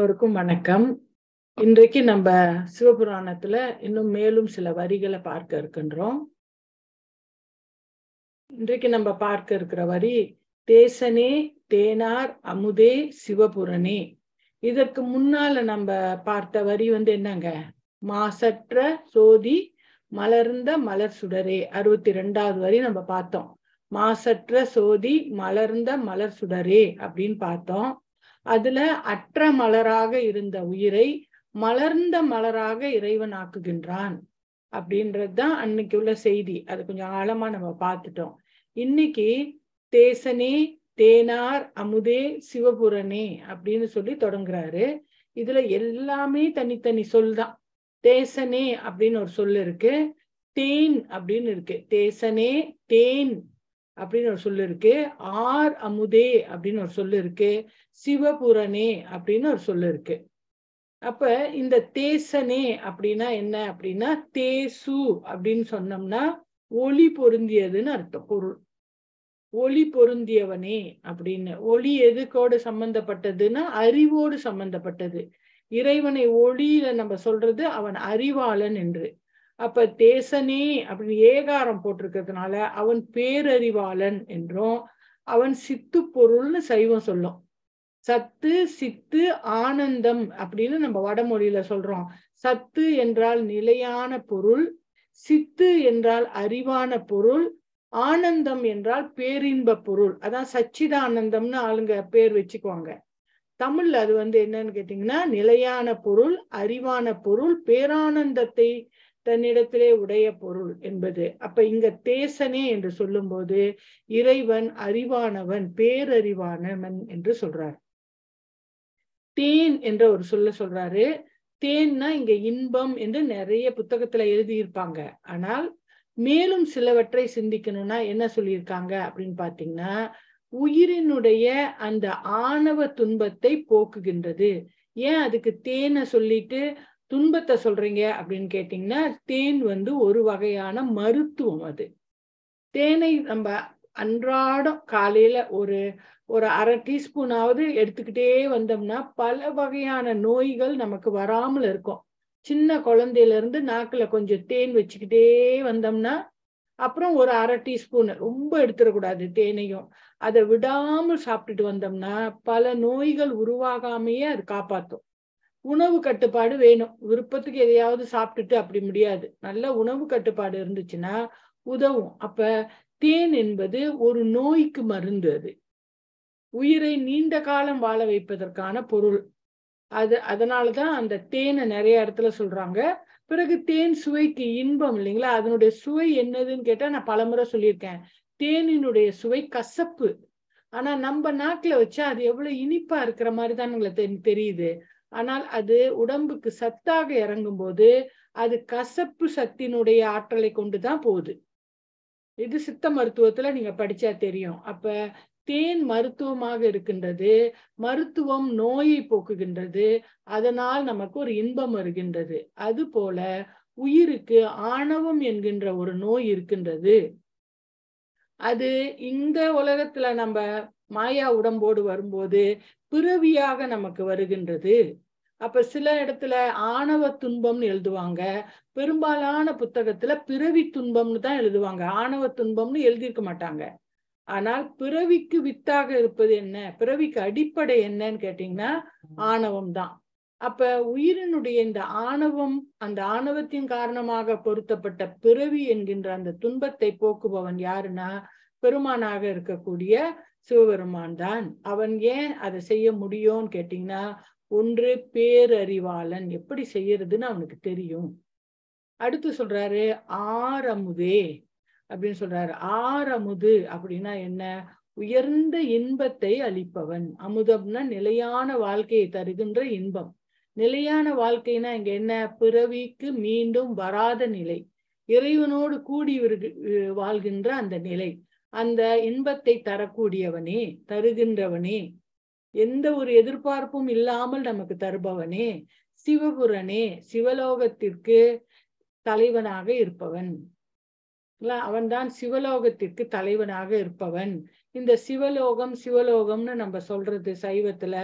எல்லோருக்கும் வணக்கம் இன்றைக்கு நம்ம சிவபுராணத்துல இன்னும் மேலும் சில வரிகளை பார்க்க இருக்கின்றோம் இன்றைக்கு நம்ம பார்க்க இருக்கிற வரி தேசனே தேனார் அமுதே சிவபுரனே இதற்கு முன்னால நம்ம பார்த்த வரி வந்து என்னங்க மாசற்ற சோதி மலர்ந்த மலர் சுடரே அறுபத்தி ரெண்டாவது வரி நம்ம பார்த்தோம் மாசற்ற சோதி மலர்ந்த மலர் சுடரே அப்படின்னு பார்த்தோம் அதுல அற்ற மலராக இருந்த உயிரை மலர்ந்த மலராக இறைவன் ஆக்குகின்றான் அப்படின்றதுதான் அன்னைக்கு உள்ள செய்தி அது கொஞ்சம் ஆழமா நம்ம பார்த்துட்டோம் இன்னைக்கு தேசனே தேனார் அமுதே சிவபுரனே அப்படின்னு சொல்லி தொடங்குறாரு இதுல எல்லாமே தனித்தனி சொல் தான் தேசனே அப்படின்னு ஒரு சொல் இருக்கு தேன் அப்படின்னு இருக்கு தேசனே தேன் அப்படின்னு ஒரு சொல்லு இருக்கு ஆர் அமுதே அப்படின்னு ஒரு சொல்லு இருக்கு சிவபுரனே அப்படின்னு ஒரு சொல்லு இருக்கு அப்ப இந்த தேசனே அப்படின்னா என்ன அப்படின்னா தேசு அப்படின்னு சொன்னோம்னா ஒளி பொருந்தியதுன்னு அர்த்தம் பொருள் ஒளி பொருந்தியவனே அப்படின்னு ஒளி எதுக்கோடு சம்பந்தப்பட்டதுன்னா அறிவோடு சம்பந்தப்பட்டது இறைவனை ஒளியில நம்ம சொல்றது அவன் அறிவாளன் என்று அப்ப தேசனே அப்படின்னு ஏகாரம் போட்டிருக்கிறதுனால அவன் பேரறிவாளன் என்றும் அவன் சித்து பொருள்னு சைவம் சொல்லும் சத்து சித்து ஆனந்தம் அப்படின்னு நம்ம வடமொழியில சொல்றோம் சத்து என்றால் நிலையான பொருள் சித்து என்றால் அறிவான பொருள் ஆனந்தம் என்றால் பேரின்ப பொருள் அதான் சச்சிதானந்தம்னு ஆளுங்க பேர் வச்சுக்குவாங்க தமிழ்ல அது வந்து என்னன்னு கேட்டீங்கன்னா நிலையான பொருள் அறிவான பொருள் பேரானந்தத்தை தன்னிடத்திலே உடைய பொருள் என்பது அப்ப இங்க தேசனே என்று சொல்லும்போது இறைவன் அறிவானவன் பேரறிவானவன் என்று சொல்றார் தேன் என்ற ஒரு சொல்ல சொல்றாரு தேன்னா இங்க இன்பம் என்று நிறைய புத்தகத்துல எழுதியிருப்பாங்க ஆனால் மேலும் சிலவற்றை சிந்திக்கணும்னா என்ன சொல்லியிருக்காங்க அப்படின்னு பாத்தீங்கன்னா உயிரினுடைய அந்த ஆணவ துன்பத்தை போக்குகின்றது ஏன் அதுக்கு தேனை சொல்லிட்டு துன்பத்தை சொல்றீங்க அப்படின்னு கேட்டீங்கன்னா தேன் வந்து ஒரு வகையான மருத்துவம் அது தேனை நம்ம அன்றாடம் காலையில ஒரு ஒரு அரை டீஸ்பூனாவது எடுத்துக்கிட்டே வந்தோம்னா பல வகையான நோய்கள் நமக்கு வராமல் இருக்கும் சின்ன குழந்தையில இருந்து நாக்குல கொஞ்சம் தேன் வச்சுக்கிட்டே வந்தோம்னா அப்புறம் ஒரு அரை டீஸ்பூன் ரொம்ப எடுத்துடக்கூடாது தேனையும் அதை விடாமல் சாப்பிட்டுட்டு வந்தோம்னா பல நோய்கள் உருவாகாமையே அது காப்பாத்தும் உணவு கட்டுப்பாடு வேணும் விருப்பத்துக்கு எதையாவது சாப்பிட்டுட்டு அப்படி முடியாது நல்ல உணவு கட்டுப்பாடு இருந்துச்சுன்னா உதவும் அப்ப தேன் என்பது ஒரு நோய்க்கு மருந்து அது உயிரை நீண்ட காலம் வாழ வைப்பதற்கான பொருள் அது அதனாலதான் அந்த தேனை நிறைய இடத்துல சொல்றாங்க பிறகு தேன் சுவைக்கு இன்பம் இல்லைங்களா அதனுடைய சுவை என்னதுன்னு கேட்டா நான் பலமுறை சொல்லியிருக்கேன் தேனினுடைய சுவை கசப்பு ஆனா நம்ம நாக்குல வச்சா அது எவ்வளவு இனிப்பா இருக்கிற மாதிரி தான் தெரியுது ஆனால் அது உடம்புக்கு சத்தாக இறங்கும் போது அது கசப்பு சத்தினுடைய ஆற்றலை கொண்டுதான் போகுது இது சித்த மருத்துவத்துல நீங்க படிச்சா தெரியும் அப்ப தேன் மருத்துவமாக இருக்கின்றது மருத்துவம் நோயை போக்குகின்றது அதனால் நமக்கு ஒரு இன்பம் வருகின்றது அது போல உயிருக்கு ஆணவம் என்கின்ற ஒரு நோய் இருக்கின்றது அது இந்த உலகத்துல நம்ம மாயா உடம்போடு வரும்போது பிறவியாக நமக்கு வருகின்றது அப்ப சில இடத்துல ஆணவ துன்பம்னு எழுதுவாங்க பெரும்பாலான புத்தகத்துல பிறவி துன்பம்னு தான் எழுதுவாங்க ஆணவ துன்பம்னு எழுதியிருக்க மாட்டாங்க ஆனால் பிறவிக்கு வித்தாக இருப்பது என்ன பிறவிக்கு அடிப்படை என்னன்னு கேட்டீங்கன்னா ஆணவம் தான் அப்ப உயிரினுடைய இந்த ஆணவம் அந்த ஆணவத்தின் காரணமாக பொருத்தப்பட்ட பிறவி என்கின்ற அந்த துன்பத்தை போக்குபவன் யாருன்னா பெருமானாக இருக்கக்கூடிய சிவபெருமான் தான் அவன் ஏன் அதை செய்ய முடியும்னு கேட்டீங்கன்னா ஒன்று பேரறிவாளன் எப்படி செய்யறதுன்னு அவனுக்கு தெரியும் அடுத்து சொல்றாரு ஆரமுதே அப்படின்னு சொல்றாரு ஆரமுது அப்படின்னா என்ன உயர்ந்த இன்பத்தை அளிப்பவன் அமுதம்னா நிலையான வாழ்க்கையை தருகின்ற இன்பம் நிலையான வாழ்க்கைனா இங்க என்ன பிறவிக்கு மீண்டும் வராத நிலை இறைவனோடு கூடி வாழ்கின்ற அந்த நிலை அந்த இன்பத்தை தரக்கூடியவனே தருகின்றவனே எந்த ஒரு எதிர்பார்ப்பும் இல்லாமல் நமக்கு தருபவனே சிவபுரனே சிவலோகத்திற்கு தலைவனாக இருப்பவன் அவன்தான் சிவலோகத்திற்கு தலைவனாக இருப்பவன் இந்த சிவலோகம் சிவலோகம்னு நம்ம சொல்றது சைவத்துல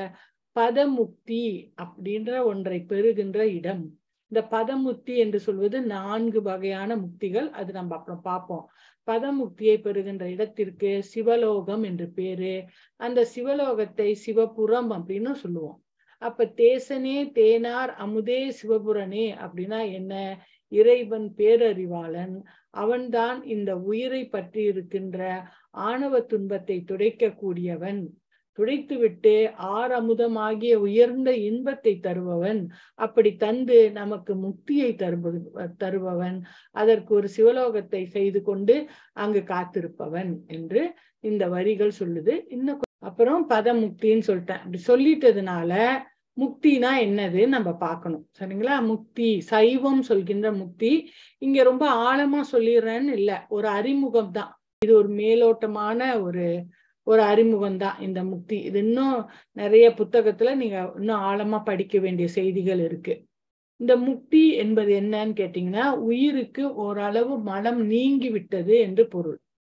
பதமுக்தி அப்படின்ற ஒன்றை பெறுகின்ற இடம் இந்த பதமுக்தி என்று சொல்வது நான்கு வகையான முக்திகள் அது நம்ம அப்புறம் பார்ப்போம் பதமுக்தியை பெறுகின்ற இடத்திற்கு சிவலோகம் என்று பேரு அந்த சிவலோகத்தை சிவபுரம் அப்படின்னு சொல்லுவோம் அப்ப தேசனே தேனார் அமுதே சிவபுரனே அப்படின்னா என்ன இறைவன் பேரறிவாளன் அவன்தான் இந்த உயிரை பற்றி இருக்கின்ற ஆணவ துன்பத்தை துடைக்க கூடியவன் துடைத்துவிட்டு ஆர் அமுதமாகிய உயர்ந்த இன்பத்தை தருபவன் அப்படி தந்து நமக்கு முக்தியை தருப தருபவன் அதற்கு ஒரு சிவலோகத்தை செய்து கொண்டு அங்கு காத்திருப்பவன் என்று இந்த வரிகள் சொல்லுது இன்னும் அப்புறம் பதமுக்தின்னு சொல்லிட்டேன் அப்படி சொல்லிட்டதுனால முக்தினா என்னது நம்ம பார்க்கணும் சரிங்களா முக்தி சைவம் சொல்கின்ற முக்தி இங்க ரொம்ப ஆழமா சொல்லிடுறேன்னு இல்ல ஒரு அறிமுகம் தான் இது ஒரு மேலோட்டமான ஒரு ஒரு அறிமுகம் தான் இந்த முக்தி இது இன்னும் நிறைய புத்தகத்துல நீங்க இன்னும் ஆழமா படிக்க வேண்டிய செய்திகள் இருக்கு இந்த முக்தி என்பது என்னன்னு கேட்டீங்கன்னா உயிருக்கு ஓரளவு மலம் நீங்கி விட்டது என்று பொருள்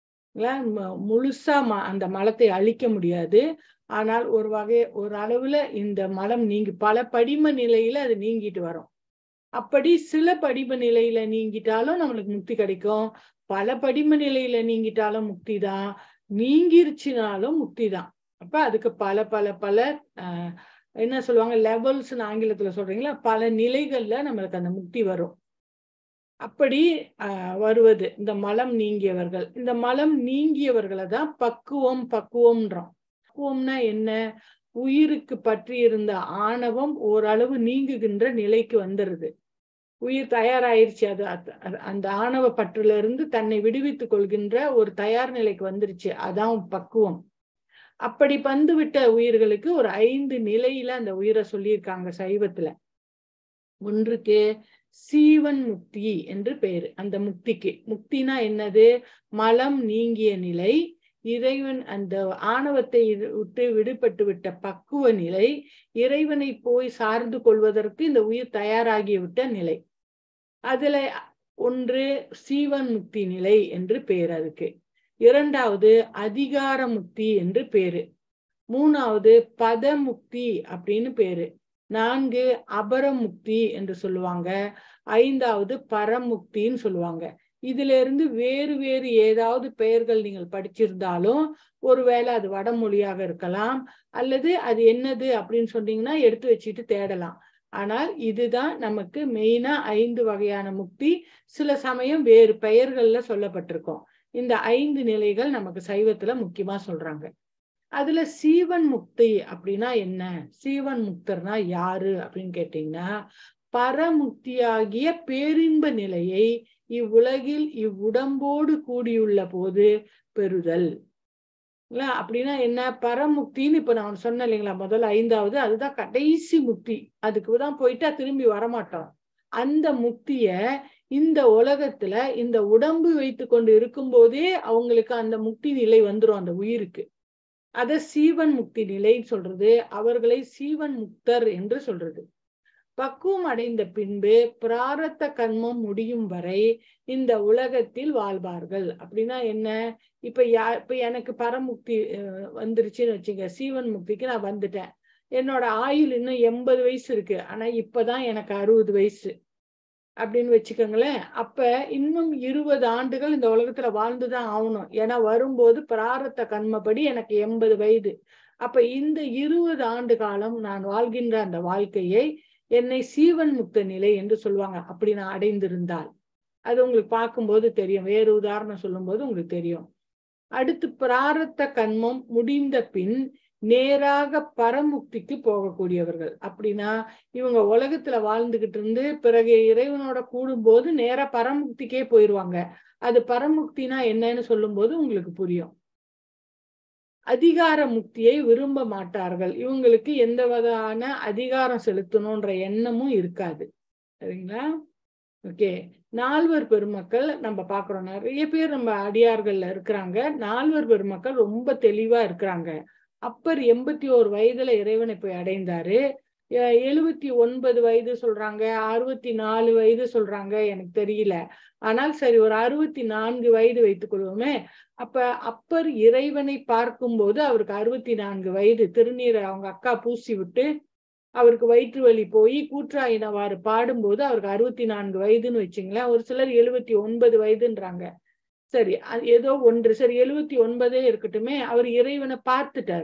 முழுசா அந்த மலத்தை அழிக்க முடியாது ஆனால் ஒரு வகை ஒரு அளவுல இந்த மலம் நீங்கி பல படிம நிலையில அது நீங்கிட்டு வரும் அப்படி சில படிம நிலையில நீங்கிட்டாலும் நம்மளுக்கு முக்தி கிடைக்கும் பல படிம நிலையில நீங்கிட்டாலும் முக்தி தான் நீங்கிருச்சுனாலும் முக்தி தான் அப்ப அதுக்கு பல பல பல ஆஹ் என்ன சொல்லுவாங்க லெவல்ஸ் ஆங்கிலத்துல சொல்றீங்களா பல நிலைகள்ல நம்மளுக்கு அந்த முக்தி வரும் அப்படி ஆஹ் வருவது இந்த மலம் நீங்கியவர்கள் இந்த மலம் நீங்கியவர்களை தான் பக்குவம் பக்குவம்ன்றோம் பக்குவம்னா என்ன உயிருக்கு பற்றி இருந்த ஆணவம் ஓரளவு நீங்குகின்ற நிலைக்கு வந்துருது உயிர் தயாராயிருச்சு அது அந்த ஆணவ பற்றுல இருந்து தன்னை விடுவித்துக் கொள்கின்ற ஒரு தயார் நிலைக்கு வந்துருச்சு அதான் பக்குவம் அப்படி பந்து விட்ட உயிர்களுக்கு ஒரு ஐந்து நிலையில அந்த உயிரை சொல்லியிருக்காங்க சைவத்துல ஒன்றுக்கு சீவன் முக்தி என்று பெயரு அந்த முக்திக்கு முக்தினா என்னது மலம் நீங்கிய நிலை இறைவன் அந்த ஆணவத்தை விட்டு விடுபட்டு விட்ட பக்குவ நிலை இறைவனை போய் சார்ந்து கொள்வதற்கு இந்த உயிர் தயாராகி விட்ட நிலை அதுல ஒன்று சீவன் முக்தி நிலை என்று பெயர் அதுக்கு இரண்டாவது அதிகார முக்தி என்று பேரு மூணாவது பதமுக்தி அப்படின்னு பேரு நான்கு அபரமுக்தி என்று சொல்லுவாங்க ஐந்தாவது பரமுக்தின்னு சொல்லுவாங்க இதுல இருந்து வேறு வேறு ஏதாவது பெயர்கள் நீங்கள் படிச்சிருந்தாலும் ஒருவேளை அது வடமொழியாக இருக்கலாம் அல்லது அது என்னது அப்படின்னு சொன்னீங்கன்னா எடுத்து வச்சுட்டு தேடலாம் ஆனால் இதுதான் நமக்கு மெயினா ஐந்து வகையான முக்தி சில சமயம் வேறு பெயர்கள்ல சொல்லப்பட்டிருக்கோம் இந்த ஐந்து நிலைகள் நமக்கு சைவத்துல முக்கியமா சொல்றாங்க அதுல சீவன் முக்தி அப்படின்னா என்ன சீவன் முக்தர்னா யாரு அப்படின்னு கேட்டீங்கன்னா பரமுக்தியாகிய பேரின்ப நிலையை இவ்வுலகில் இவ்வுடம்போடு கூடியுள்ள போது பெறுதல் அப்படின்னா என்ன பரமுக்தின்னு இப்ப நான் சொன்னேன் இல்லைங்களா முதல்ல ஐந்தாவது அதுதான் கடைசி முக்தி அதுக்கு தான் போயிட்டா திரும்பி வரமாட்டோம் அந்த முக்திய இந்த உலகத்துல இந்த உடம்பு வைத்து கொண்டு இருக்கும் போதே அவங்களுக்கு அந்த முக்தி நிலை வந்துரும் அந்த உயிருக்கு அத சீவன் முக்தி நிலைன்னு சொல்றது அவர்களை சீவன் முக்தர் என்று சொல்றது பக்குவம் அடைந்த பின்பு பிராரத்த கண்மம் முடியும் வரை இந்த உலகத்தில் வாழ்வார்கள் அப்படின்னா என்ன இப்ப யா இப்ப எனக்கு பரமுக்தி வந்துருச்சுன்னு வச்சுங்க சீவன் முக்திக்கு நான் வந்துட்டேன் என்னோட ஆயுள் இன்னும் எண்பது வயசு இருக்கு ஆனா இப்பதான் எனக்கு அறுபது வயசு அப்படின்னு வச்சுக்கோங்களேன் அப்ப இன்னும் இருபது ஆண்டுகள் இந்த உலகத்துல வாழ்ந்துதான் ஆகணும் ஏன்னா வரும்போது பிராரத்த கண்மப்படி எனக்கு எண்பது வயது அப்ப இந்த இருபது ஆண்டு காலம் நான் வாழ்கின்ற அந்த வாழ்க்கையை என்னை சீவன் முக்த நிலை என்று சொல்லுவாங்க அப்படி நான் அடைந்திருந்தால் அது உங்களுக்கு பார்க்கும்போது தெரியும் வேறு உதாரணம் சொல்லும் போது உங்களுக்கு தெரியும் அடுத்து பிராரத்த கண்மம் முடிந்த பின் நேராக பரமுக்திக்கு போகக்கூடியவர்கள் அப்படின்னா இவங்க உலகத்துல வாழ்ந்துகிட்டு இருந்து பிறகு இறைவனோட கூடும்போது நேரா பரமுக்திக்கே போயிருவாங்க அது பரமுக்தினா என்னன்னு சொல்லும் போது உங்களுக்கு புரியும் அதிகார முக்தியை விரும்ப மாட்டார்கள் இவங்களுக்கு எந்த விதமான அதிகாரம் செலுத்தணும்ன்ற எண்ணமும் இருக்காது சரிங்களா ஓகே நால்வர் பெருமக்கள் நம்ம பாக்குறோம் நிறைய பேர் நம்ம அடியார்கள்ல இருக்கிறாங்க நால்வர் பெருமக்கள் ரொம்ப தெளிவா இருக்கிறாங்க அப்பர் எண்பத்தி ஓரு வயதுல இறைவனை போய் அடைந்தாரு எழுபத்தி ஒன்பது வயது சொல்றாங்க அறுபத்தி நாலு வயது சொல்றாங்க எனக்கு தெரியல ஆனால் சரி ஒரு அறுபத்தி நான்கு வயது வைத்துக் கொள்வோமே அப்ப அப்பர் இறைவனை பார்க்கும்போது அவருக்கு அறுபத்தி நான்கு வயது திருநீரை அவங்க அக்கா பூசி விட்டு அவருக்கு வயிற்று வலி போய் கூற்றாயினவாறு பாடும்போது அவருக்கு அறுபத்தி நான்கு வயதுன்னு வச்சுங்களேன் ஒரு சிலர் எழுபத்தி ஒன்பது வயதுன்றாங்க சரி அது ஏதோ ஒன்று சரி எழுபத்தி ஒன்பதே இருக்கட்டுமே அவர் இறைவனை பார்த்துட்டாரு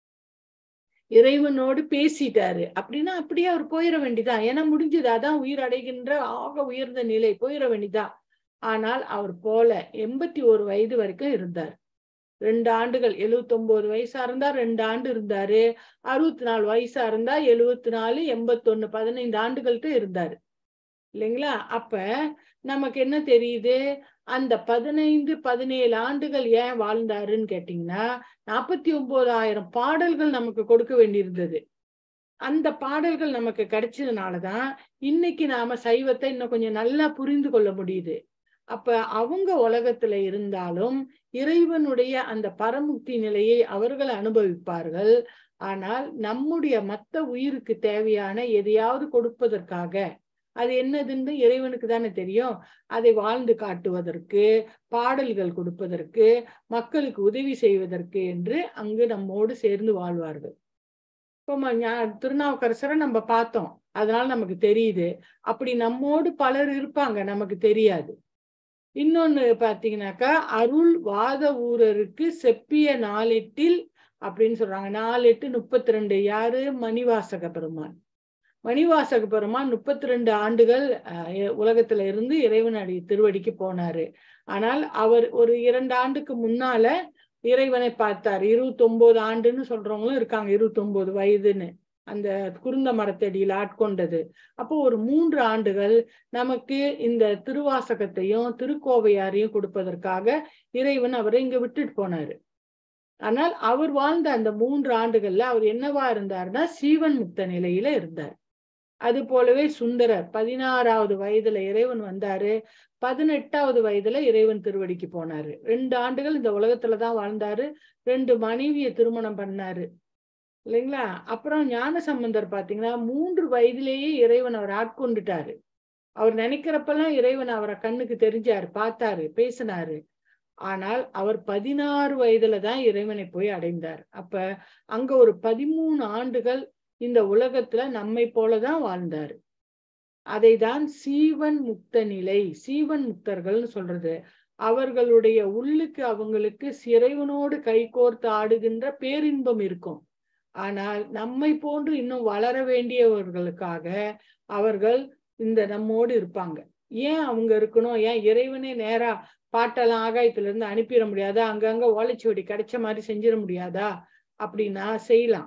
இறைவனோடு பேசிட்டாரு அப்படின்னா அப்படியே அவர் போயிட வேண்டியதான் ஏன்னா முடிஞ்சது அதான் உயிர் அடைகின்ற ஆக உயர்ந்த நிலை போயிட வேண்டியதான் ஆனால் அவர் போல எண்பத்தி ஒரு வயது வரைக்கும் இருந்தார் ரெண்டு ஆண்டுகள் எழுவத்தி ஒன்பது வயசா இருந்தா ரெண்டு ஆண்டு இருந்தாரு அறுபத்தி நாலு வயசா இருந்தா எழுவத்தி நாலு எண்பத்தொன்னு பதினைந்து ஆண்டுகள்கிட்ட இருந்தாரு இல்லைங்களா அப்ப நமக்கு என்ன தெரியுது அந்த பதினைந்து பதினேழு ஆண்டுகள் ஏன் வாழ்ந்தாருன்னு கேட்டீங்கன்னா நாற்பத்தி ஒன்பதாயிரம் பாடல்கள் நமக்கு கொடுக்க வேண்டியிருந்தது அந்த பாடல்கள் நமக்கு கிடைச்சதுனாலதான் இன்னைக்கு நாம சைவத்தை இன்னும் கொஞ்சம் நல்லா புரிந்து கொள்ள முடியுது அப்ப அவங்க உலகத்துல இருந்தாலும் இறைவனுடைய அந்த பரமுக்தி நிலையை அவர்கள் அனுபவிப்பார்கள் ஆனால் நம்முடைய மத்த உயிருக்கு தேவையான எதையாவது கொடுப்பதற்காக அது என்னதுன்னு இறைவனுக்கு தானே தெரியும் அதை வாழ்ந்து காட்டுவதற்கு பாடல்கள் கொடுப்பதற்கு மக்களுக்கு உதவி செய்வதற்கு என்று அங்கு நம்மோடு சேர்ந்து வாழ்வார்கள் இப்போ திருநாவுக்கரசரை நம்ம பார்த்தோம் அதனால நமக்கு தெரியுது அப்படி நம்மோடு பலர் இருப்பாங்க நமக்கு தெரியாது இன்னொன்னு பாத்தீங்கன்னாக்கா அருள் வாத ஊரருக்கு செப்பிய நாளெட்டில் அப்படின்னு சொல்றாங்க நாலெட்டு முப்பத்தி ரெண்டு யாரு மணிவாசக பெருமான் மணிவாசக பெருமான் முப்பத்தி ரெண்டு ஆண்டுகள் உலகத்துல இருந்து இறைவனடி திருவடிக்கு போனாரு ஆனால் அவர் ஒரு இரண்டு ஆண்டுக்கு முன்னால இறைவனை பார்த்தார் இருபத்தி ஒன்பது ஆண்டுன்னு சொல்றவங்களும் இருக்காங்க இருபத்தி ஒன்பது வயதுன்னு அந்த குருந்த மரத்தடியில் ஆட்கொண்டது அப்போ ஒரு மூன்று ஆண்டுகள் நமக்கு இந்த திருவாசகத்தையும் திருக்கோவையாரையும் கொடுப்பதற்காக இறைவன் அவரை இங்க விட்டுட்டு போனாரு ஆனால் அவர் வாழ்ந்த அந்த மூன்று ஆண்டுகள்ல அவர் என்னவா இருந்தாருன்னா சீவன் முக்த நிலையில இருந்தார் அது போலவே சுந்தரர் பதினாறாவது வயதுல இறைவன் வந்தாரு பதினெட்டாவது வயதுல இறைவன் திருவடிக்கு போனாரு ரெண்டு ஆண்டுகள் இந்த உலகத்துலதான் வாழ்ந்தாரு ரெண்டு மனைவிய திருமணம் பண்ணாரு இல்லைங்களா அப்புறம் ஞான சம்பந்தர் பாத்தீங்கன்னா மூன்று வயதிலேயே இறைவன் அவர் ஆட்கொண்டுட்டாரு அவர் நினைக்கிறப்பெல்லாம் இறைவன் அவரை கண்ணுக்கு தெரிஞ்சாரு பார்த்தாரு பேசினாரு ஆனால் அவர் பதினாறு வயதுல தான் இறைவனை போய் அடைந்தார் அப்ப அங்க ஒரு பதிமூணு ஆண்டுகள் இந்த உலகத்துல நம்மை போலதான் வாழ்ந்தாரு அதை தான் சீவன் முக்த நிலை சீவன் முக்தர்கள்னு சொல்றது அவர்களுடைய உள்ளுக்கு அவங்களுக்கு சிறைவனோடு கைகோர்த்து ஆடுகின்ற பேரின்பம் இருக்கும் ஆனால் நம்மை போன்று இன்னும் வளர வேண்டியவர்களுக்காக அவர்கள் இந்த நம்மோடு இருப்பாங்க ஏன் அவங்க இருக்கணும் ஏன் இறைவனே நேரா பாட்டெல்லாம் ஆகாயத்துல இருந்து அனுப்பிட முடியாதா அங்கங்க ஓலைச்சுவடி கிடைச்ச மாதிரி செஞ்சிட முடியாதா அப்படின்னா செய்யலாம்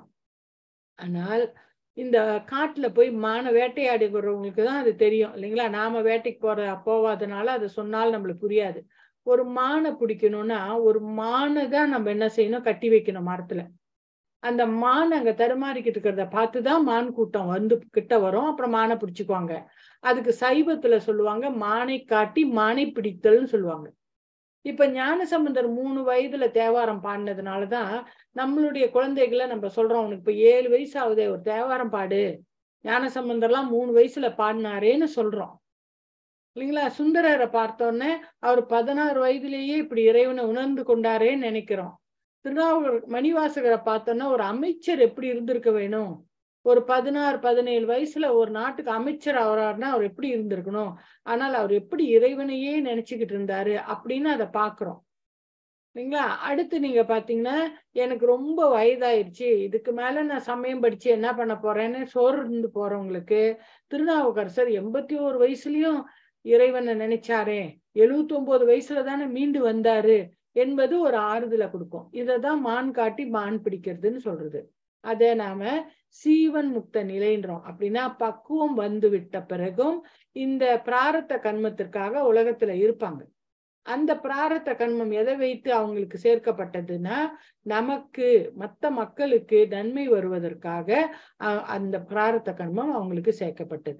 ஆனால் இந்த காட்டுல போய் மான வேட்டையாடுகிறவங்களுக்கு தான் அது தெரியும் இல்லைங்களா நாம வேட்டைக்கு போற போவாதனால அதை சொன்னாலும் நம்மளுக்கு புரியாது ஒரு மானை பிடிக்கணும்னா ஒரு மானை தான் நம்ம என்ன செய்யணும் கட்டி வைக்கணும் மரத்துல அந்த மான் அங்க தடுமாறிக்கிட்டு இருக்கிறத பார்த்துதான் மான் கூட்டம் வந்து கிட்ட வரும் அப்புறம் மானை பிடிச்சுக்குவாங்க அதுக்கு சைவத்துல சொல்லுவாங்க மானை காட்டி மானை பிடித்தல்னு சொல்லுவாங்க இப்ப ஞானசம்பந்தர் மூணு வயதுல தேவாரம் பாடினதுனாலதான் நம்மளுடைய குழந்தைகளை நம்ம சொல்றோம் அவனுக்கு இப்ப ஏழு வயசு ஆகுதே ஒரு தேவாரம் பாடு ஞானசம்பந்தர்லாம் மூணு வயசுல பாடினாரேன்னு சொல்றோம் இல்லைங்களா சுந்தரரை பார்த்தோன்னே அவர் பதினாறு வயதுலேயே இப்படி இறைவனை உணர்ந்து கொண்டாரேன்னு நினைக்கிறோம் திருநாவூர் மணிவாசகரை பார்த்தோன்னா ஒரு அமைச்சர் எப்படி இருந்திருக்க வேணும் ஒரு பதினாறு பதினேழு வயசுல ஒரு நாட்டுக்கு அமைச்சர் ஆகிறாருன்னா அவர் எப்படி இருந்திருக்கணும் ஆனால் அவர் எப்படி இறைவனையே நினைச்சுக்கிட்டு இருந்தாரு அப்படின்னு அதை பாக்குறோம் இல்லைங்களா அடுத்து நீங்க பாத்தீங்கன்னா எனக்கு ரொம்ப வயதாயிருச்சு இதுக்கு மேல நான் சமயம் படிச்சு என்ன பண்ண போறேன்னு சோறு இருந்து போறவங்களுக்கு திருநாவுக்கரசர் எண்பத்தி ஒரு வயசுலயும் இறைவனை நினைச்சாரே எழுவத்தி ஒன்பது வயசுல தானே மீண்டு வந்தாரு என்பது ஒரு ஆறுதலை கொடுக்கும் இதைதான் மான் காட்டி மான் பிடிக்கிறதுன்னு சொல்றது அதை நாம சீவன் முக்த நிலைன்றோம் அப்படின்னா பக்குவம் வந்து விட்ட பிறகும் இந்த பிராரத்த கண்மத்திற்காக உலகத்துல இருப்பாங்க அந்த பிராரத்த கண்மம் எதை வைத்து அவங்களுக்கு சேர்க்கப்பட்டதுன்னா நமக்கு மத்த மக்களுக்கு நன்மை வருவதற்காக அந்த பிராரத்த கண்மம் அவங்களுக்கு சேர்க்கப்பட்டது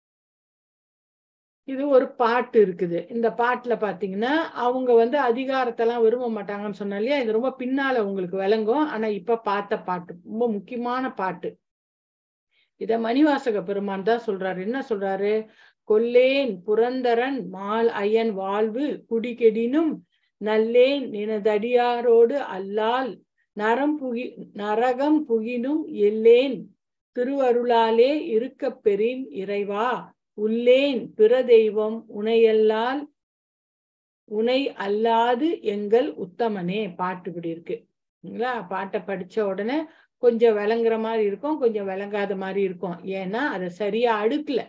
இது ஒரு பாட்டு இருக்குது இந்த பாட்டுல பாத்தீங்கன்னா அவங்க வந்து அதிகாரத்தெல்லாம் விரும்ப மாட்டாங்கன்னு சொன்னா இல்லையா இது ரொம்ப பின்னால உங்களுக்கு விளங்கும் ஆனா இப்ப பார்த்த பாட்டு ரொம்ப முக்கியமான பாட்டு இத மணிவாசக பெருமான் தான் சொல்றாரு என்ன சொல்றாரு கொல்லேன் புரந்தரன் மால் அயன் வாழ்வு குடிகெடினும் நல்லேன் நினதடியாரோடு அல்லால் நரம் புகி நரகம் புகினும் எல்லேன் திருவருளாலே இருக்கப் பெறின் இறைவா உள்ளேன் பிற தெய்வம் உனையல்லால் உனை அல்லாது எங்கள் உத்தமனே பாட்டு இப்படி இருக்கு சரிங்களா பாட்டை படிச்ச உடனே கொஞ்சம் விளங்குற மாதிரி இருக்கும் கொஞ்சம் விளங்காத மாதிரி இருக்கும் ஏன்னா அதை சரியா அடுக்கல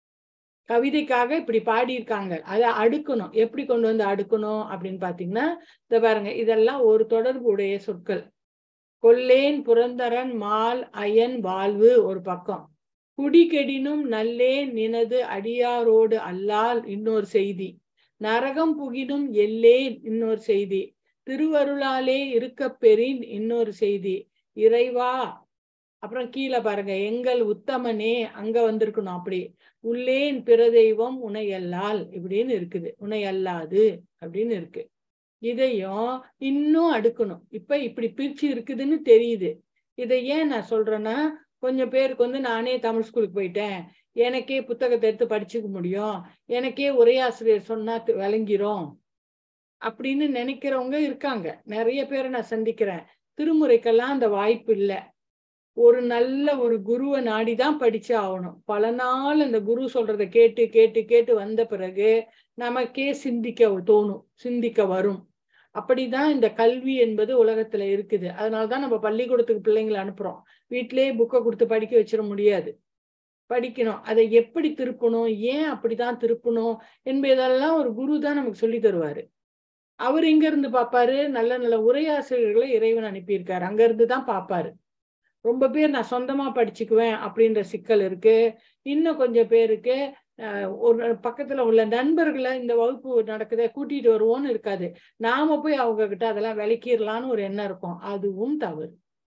கவிதைக்காக இப்படி பாடியிருக்காங்க அதை அடுக்கணும் எப்படி கொண்டு வந்து அடுக்கணும் அப்படின்னு பாத்தீங்கன்னா இத பாருங்க இதெல்லாம் ஒரு தொடர்பு உடைய சொற்கள் கொல்லேன் புரந்தரன் மால் அயன் வாழ்வு ஒரு பக்கம் குடிகெடினும் நல்லேன் நினது அடியாரோடு அல்லால் இன்னொரு செய்தி நரகம் புகினும் எல்லேன் இன்னொரு செய்தி திருவருளாலே இருக்கப் பெறின் இன்னொரு செய்தி இறைவா அப்புறம் கீழே பாருங்க எங்கள் உத்தமனே அங்க வந்திருக்கணும் அப்படி உள்ளேன் பிற தெய்வம் உனையல்லால் இப்படின்னு இருக்குது உனையல்லாது அப்படின்னு இருக்கு இதையும் இன்னும் அடுக்கணும் இப்ப இப்படி பிரிச்சு இருக்குதுன்னு தெரியுது இதை ஏன் நான் சொல்றேன்னா கொஞ்சம் பேருக்கு வந்து நானே தமிழ் ஸ்கூலுக்கு போயிட்டேன் எனக்கே புத்தகத்தை எடுத்து படிச்சுக்க முடியும் எனக்கே உரையாசிரியர் சொன்னா தி- விளங்கிரும் அப்படின்னு நினைக்கிறவங்க இருக்காங்க நிறைய பேரை நான் சந்திக்கிறேன் திருமுறைக்கெல்லாம் அந்த வாய்ப்பு இல்லை ஒரு நல்ல ஒரு குருவை நாடிதான் படிச்சு ஆகணும் பல நாள் அந்த குரு சொல்றத கேட்டு கேட்டு கேட்டு வந்த பிறகு நமக்கே சிந்திக்க தோணும் சிந்திக்க வரும் அப்படிதான் இந்த கல்வி என்பது உலகத்துல இருக்குது அதனாலதான் நம்ம பள்ளிக்கூடத்துக்கு பிள்ளைங்களை அனுப்புறோம் வீட்டிலேயே புக்கை கொடுத்து படிக்க வச்சிட முடியாது படிக்கணும் அதை எப்படி திருப்பணும் ஏன் அப்படிதான் திருப்பணும் என்பதெல்லாம் ஒரு குரு தான் நமக்கு சொல்லி தருவாரு அவர் எங்க இருந்து பாப்பாரு நல்ல நல்ல உரையாசிரியர்களை இறைவன் அனுப்பியிருக்காரு அங்க இருந்து தான் பாப்பாரு ரொம்ப பேர் நான் சொந்தமா படிச்சுக்குவேன் அப்படின்ற சிக்கல் இருக்கு இன்னும் கொஞ்சம் பேருக்கு அஹ், ஒரு பக்கத்துல உள்ள நண்பர்களை இந்த வகுப்பு நடக்குதே கூட்டிட்டு வருவோம்னு இருக்காது நாம போய் அவங்க கிட்ட அதெல்லாம் விளக்கிடலான்னு ஒரு எண்ணம் இருக்கும் அதுவும் தவறு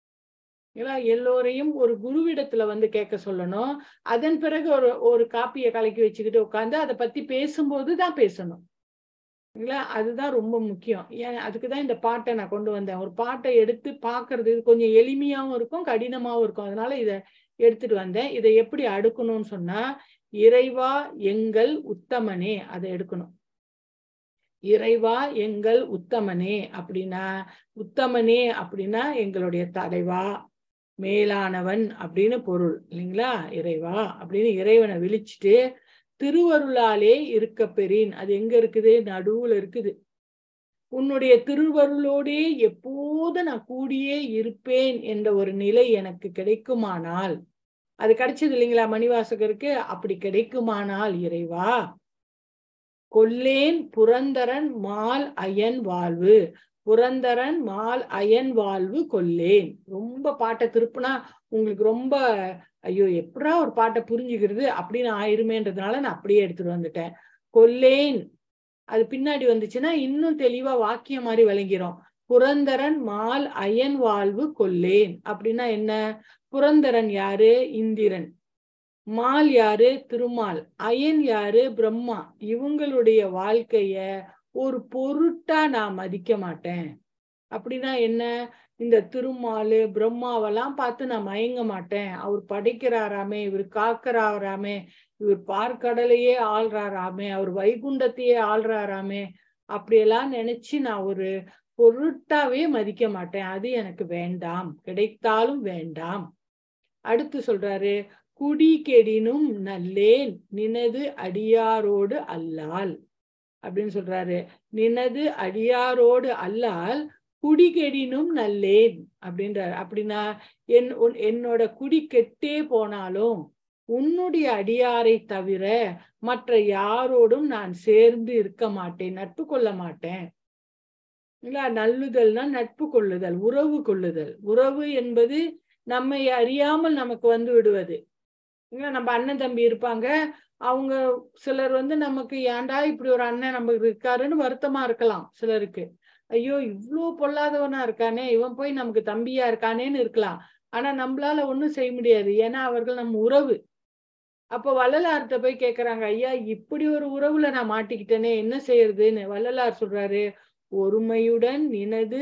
ஏன்னா எல்லோரையும் ஒரு குருவிடத்துல வந்து கேட்க சொல்லணும் அதன் பிறகு ஒரு ஒரு காப்பியை கலக்கி வச்சுக்கிட்டு உட்காந்து அதை பத்தி பேசும்போது தான் பேசணும் இல்லைங்களா அதுதான் ரொம்ப முக்கியம் ஏன் அதுக்கு தான் இந்த பாட்டை நான் கொண்டு வந்தேன் ஒரு பாட்டை எடுத்து பார்க்கிறது இது கொஞ்சம் எளிமையாவும் இருக்கும் கடினமாவும் இருக்கும் அதனால இதை எடுத்துட்டு வந்தேன் இதை எப்படி அடுக்கணும்னு சொன்னா இறைவா எங்கள் உத்தமனே அதை எடுக்கணும் இறைவா எங்கள் உத்தமனே அப்படின்னா உத்தமனே அப்படின்னா எங்களுடைய தலைவா மேலானவன் அப்படின்னு பொருள் இல்லைங்களா இறைவா அப்படின்னு இறைவனை விழிச்சிட்டு திருவருளாலே இருக்க பெறின் அது எங்க இருக்குது நடுவுல இருக்குது உன்னுடைய திருவருளோடே எப்போது நான் கூடியே இருப்பேன் என்ற ஒரு நிலை எனக்கு கிடைக்குமானால் அது கிடைச்சது இல்லைங்களா மணிவாசகருக்கு அப்படி கிடைக்குமானால் இறைவா கொல்லேன் புரந்தரன் மால் அயன் வாழ்வு புரந்தரன் மால் அயன் வாழ்வு கொல்லேன் ரொம்ப பாட்டை திருப்புனா உங்களுக்கு ரொம்ப ஐயோ எப்படா ஒரு பாட்டை புரிஞ்சுக்கிறது அப்படின்னு ஆயிருமேன்றதுனால நான் அப்படியே எடுத்துட்டு வந்துட்டேன் கொல்லேன் அது பின்னாடி வந்துச்சுன்னா இன்னும் தெளிவா வாக்கியம் மாதிரி விளங்கிரும் புரந்தரன் மால் அயன் வாழ்வு கொல்லேன் அப்படின்னா என்ன புரந்தரன் யாரு இந்திரன் மால் யாரு திருமால் அயன் யாரு பிரம்மா இவங்களுடைய வாழ்க்கைய ஒரு பொருட்டா நான் மதிக்க மாட்டேன் அப்படின்னா என்ன இந்த திருமாலு பிரம்மாவெல்லாம் பார்த்து நான் மயங்க மாட்டேன் அவர் படைக்கிறாராமே இவர் காக்கிறாராமே இவர் பார்க்கடலையே ஆள்றாராமே அவர் வைகுண்டத்தையே ஆள்றாராமே அப்படியெல்லாம் நினைச்சு நான் ஒரு பொருட்டாவே மதிக்க மாட்டேன் அது எனக்கு வேண்டாம் கிடைத்தாலும் வேண்டாம் அடுத்து சொல்றாரு குடி கெடினும் நல்லேன் நினது அடியாரோடு அல்லால் அப்படின்னு சொல்றாரு நினது அடியாரோடு அல்லால் குடி கெடினும் நல்லேன் அப்படின்றாரு அப்படின்னா என் உன்- என்னோட குடி கெட்டே போனாலும் உன்னுடைய அடியாரை தவிர மற்ற யாரோடும் நான் சேர்ந்து இருக்க மாட்டேன் நட்பு கொள்ள மாட்டேன் இல்ல நல்லுதல்னா நட்பு கொள்ளுதல் உறவு கொள்ளுதல் உறவு என்பது நம்மை அறியாமல் நமக்கு வந்து விடுவது இல்ல நம்ம அண்ணன் தம்பி இருப்பாங்க அவங்க சிலர் வந்து நமக்கு ஏன்டா இப்படி ஒரு அண்ணன் நமக்கு இருக்காருன்னு வருத்தமா இருக்கலாம் சிலருக்கு ஐயோ இவ்ளோ பொல்லாதவனா இருக்கானே இவன் போய் நமக்கு தம்பியா இருக்கானேன்னு இருக்கலாம் ஆனா நம்மளால ஒண்ணும் செய்ய முடியாது ஏன்னா அவர்கள் நம்ம உறவு அப்ப வள்ளலார்ட்ட போய் கேக்குறாங்க ஐயா இப்படி ஒரு உறவுல நான் மாட்டிக்கிட்டேனே என்ன செய்யறதுன்னு வள்ளலார் சொல்றாரு ஒருமையுடன் நினது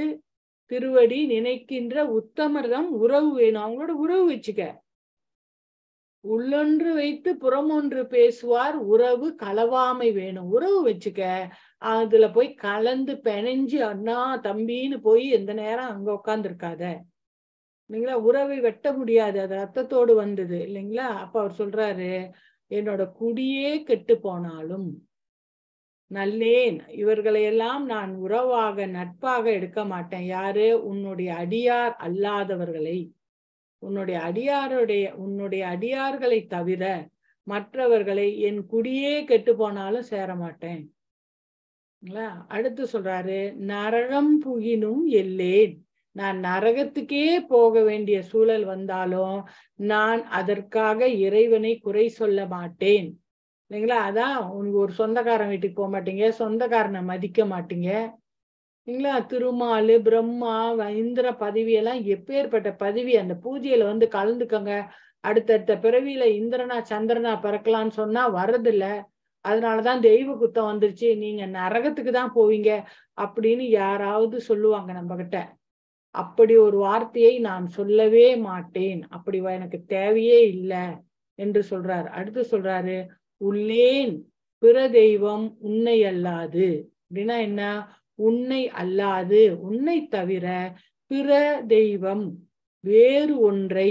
திருவடி நினைக்கின்ற உத்தமர்தம் உறவு வேணும் அவங்களோட உறவு வச்சுக்க உள்ளொன்று வைத்து புறமொன்று பேசுவார் உறவு களவாமை வேணும் உறவு வச்சுக்க அதுல போய் கலந்து பிணைஞ்சு அண்ணா தம்பின்னு போய் எந்த நேரம் அங்க உட்கார்ந்து இருக்காத இல்லைங்களா உறவை வெட்ட முடியாது அது ரத்தத்தோடு வந்தது இல்லைங்களா அப்ப அவர் சொல்றாரு என்னோட குடியே கெட்டு போனாலும் நல்லேன் இவர்களை எல்லாம் நான் உறவாக நட்பாக எடுக்க மாட்டேன் யாரு உன்னுடைய அடியார் அல்லாதவர்களை உன்னுடைய அடியாருடைய உன்னுடைய அடியார்களை தவிர மற்றவர்களை என் குடியே கெட்டு போனாலும் சேர மாட்டேன் அடுத்து சொல்றாரு நரகம் புகினும் எல்லேன் நான் நரகத்துக்கே போக வேண்டிய சூழல் வந்தாலும் நான் அதற்காக இறைவனை குறை சொல்ல மாட்டேன் இல்லைங்களா அதான் உனக்கு ஒரு சொந்தக்காரன் வீட்டுக்கு போக மாட்டீங்க சொந்தக்காரனை மதிக்க மாட்டீங்க இல்லைங்களா திருமாலு பிரம்மா இந்திர பதவி எல்லாம் எப்பேற்பட்ட பதவி அந்த பூஜையில வந்து கலந்துக்கங்க அடுத்தடுத்த பிறவியில இந்திரனா சந்திரனா பிறக்கலாம்னு சொன்னா வர்றதில்ல அதனாலதான் தெய்வ குத்தம் வந்துருச்சு நீங்க நரகத்துக்கு தான் போவீங்க அப்படின்னு யாராவது சொல்லுவாங்க நம்ம கிட்ட அப்படி ஒரு வார்த்தையை நான் சொல்லவே மாட்டேன் அப்படி எனக்கு தேவையே இல்லை என்று சொல்றாரு அடுத்து சொல்றாரு உள்ளேன் பிற தெய்வம் உன்னை அல்லாது அப்படின்னா என்ன உன்னை அல்லாது உன்னை தவிர பிற தெய்வம் வேறு ஒன்றை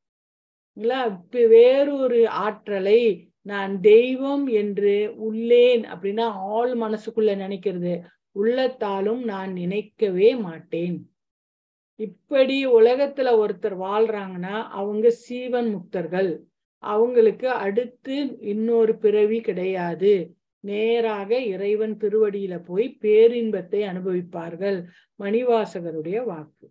வேறொரு ஆற்றலை நான் தெய்வம் என்று உள்ளேன் அப்படின்னா ஆள் மனசுக்குள்ள நினைக்கிறது உள்ளத்தாலும் நான் நினைக்கவே மாட்டேன் இப்படி உலகத்துல ஒருத்தர் வாழ்றாங்கன்னா அவங்க சீவன் முக்தர்கள் அவங்களுக்கு அடுத்து இன்னொரு பிறவி கிடையாது நேராக இறைவன் திருவடியில போய் பேரின்பத்தை அனுபவிப்பார்கள் மணிவாசகருடைய வாக்கு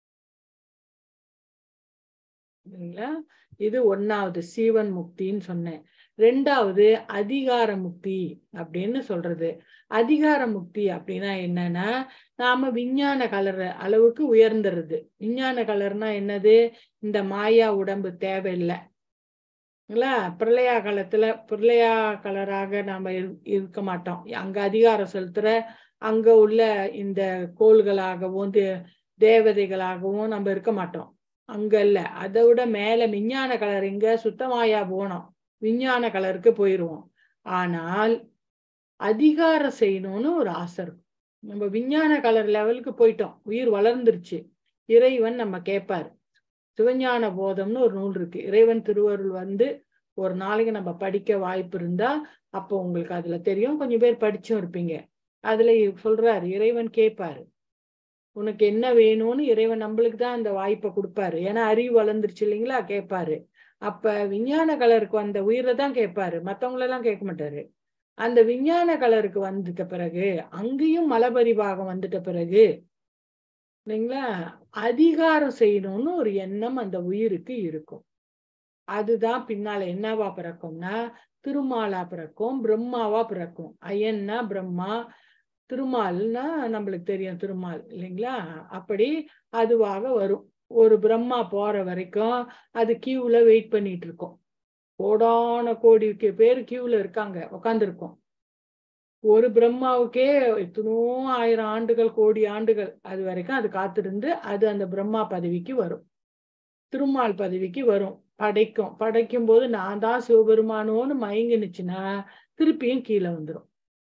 இல்லைங்களா இது ஒன்னாவது சீவன் முக்தின்னு சொன்னேன் ரெண்டாவது அதிகார முக்தி அப்படின்னு சொல்றது அதிகார முக்தி அப்படின்னா என்னன்னா நாம விஞ்ஞான கலர் அளவுக்கு உயர்ந்துருது விஞ்ஞான கலர்னா என்னது இந்த மாயா உடம்பு தேவையில்லை இல்ல பிரளயா காலத்துல பிரளயா கலராக நாம இருக்க மாட்டோம் அங்க அதிகாரம் செலுத்துற அங்க உள்ள இந்த கோள்களாகவும் தேவதைகளாகவும் நம்ம இருக்க மாட்டோம் அங்க இல்ல அதை விட மேல விஞ்ஞான கலர் இங்க சுத்தமாயா போனோம் விஞ்ஞான கலருக்கு போயிருவோம் ஆனால் அதிகாரம் செய்யணும்னு ஒரு ஆசை இருக்கும் நம்ம விஞ்ஞான கலர் லெவலுக்கு போயிட்டோம் உயிர் வளர்ந்துருச்சு இறைவன் நம்ம கேட்பாரு சிவஞான போதம்னு ஒரு நூல் இருக்கு இறைவன் திருவருள் வந்து ஒரு நாளைக்கு நம்ம படிக்க வாய்ப்பு இருந்தா அப்போ உங்களுக்கு அதுல தெரியும் கொஞ்சம் பேர் படிச்சும் இருப்பீங்க அதுல சொல்றாரு இறைவன் கேட்பாரு உனக்கு என்ன வேணும்னு இறைவன் நம்மளுக்கு தான் அந்த வாய்ப்பை கொடுப்பாரு ஏன்னா அறிவு வளர்ந்துருச்சு இல்லைங்களா கேட்பாரு அப்ப விஞ்ஞான கலருக்கு வந்த உயிரை தான் கேட்பாரு மத்தவங்களெல்லாம் கேட்க மாட்டாரு அந்த விஞ்ஞான கலருக்கு வந்துட்ட பிறகு அங்கேயும் மலபரிவாகம் வந்துட்ட பிறகு இல்லைங்களா அதிகாரம் செய்யணும்னு ஒரு எண்ணம் அந்த உயிருக்கு இருக்கும் அதுதான் பின்னால என்னவா பிறக்கும்னா திருமாலா பிறக்கும் பிரம்மாவா பிறக்கும் அயன்னா பிரம்மா திருமால்னா நம்மளுக்கு தெரியும் திருமால் இல்லைங்களா அப்படி அதுவாக வரும் ஒரு பிரம்மா போற வரைக்கும் அது கியூல வெயிட் பண்ணிட்டு இருக்கோம் கோடான கோடி பேர் கியூல இருக்காங்க உக்காந்துருக்கோம் ஒரு பிரம்மாவுக்கே எத்தனோ ஆயிரம் ஆண்டுகள் கோடி ஆண்டுகள் அது வரைக்கும் அது காத்திருந்து அது அந்த பிரம்மா பதவிக்கு வரும் திருமால் பதவிக்கு வரும் படைக்கும் படைக்கும் போது நான் தான் சிவபெருமானோன்னு மயங்கினுச்சுன்னா திருப்பியும் கீழே வந்துடும்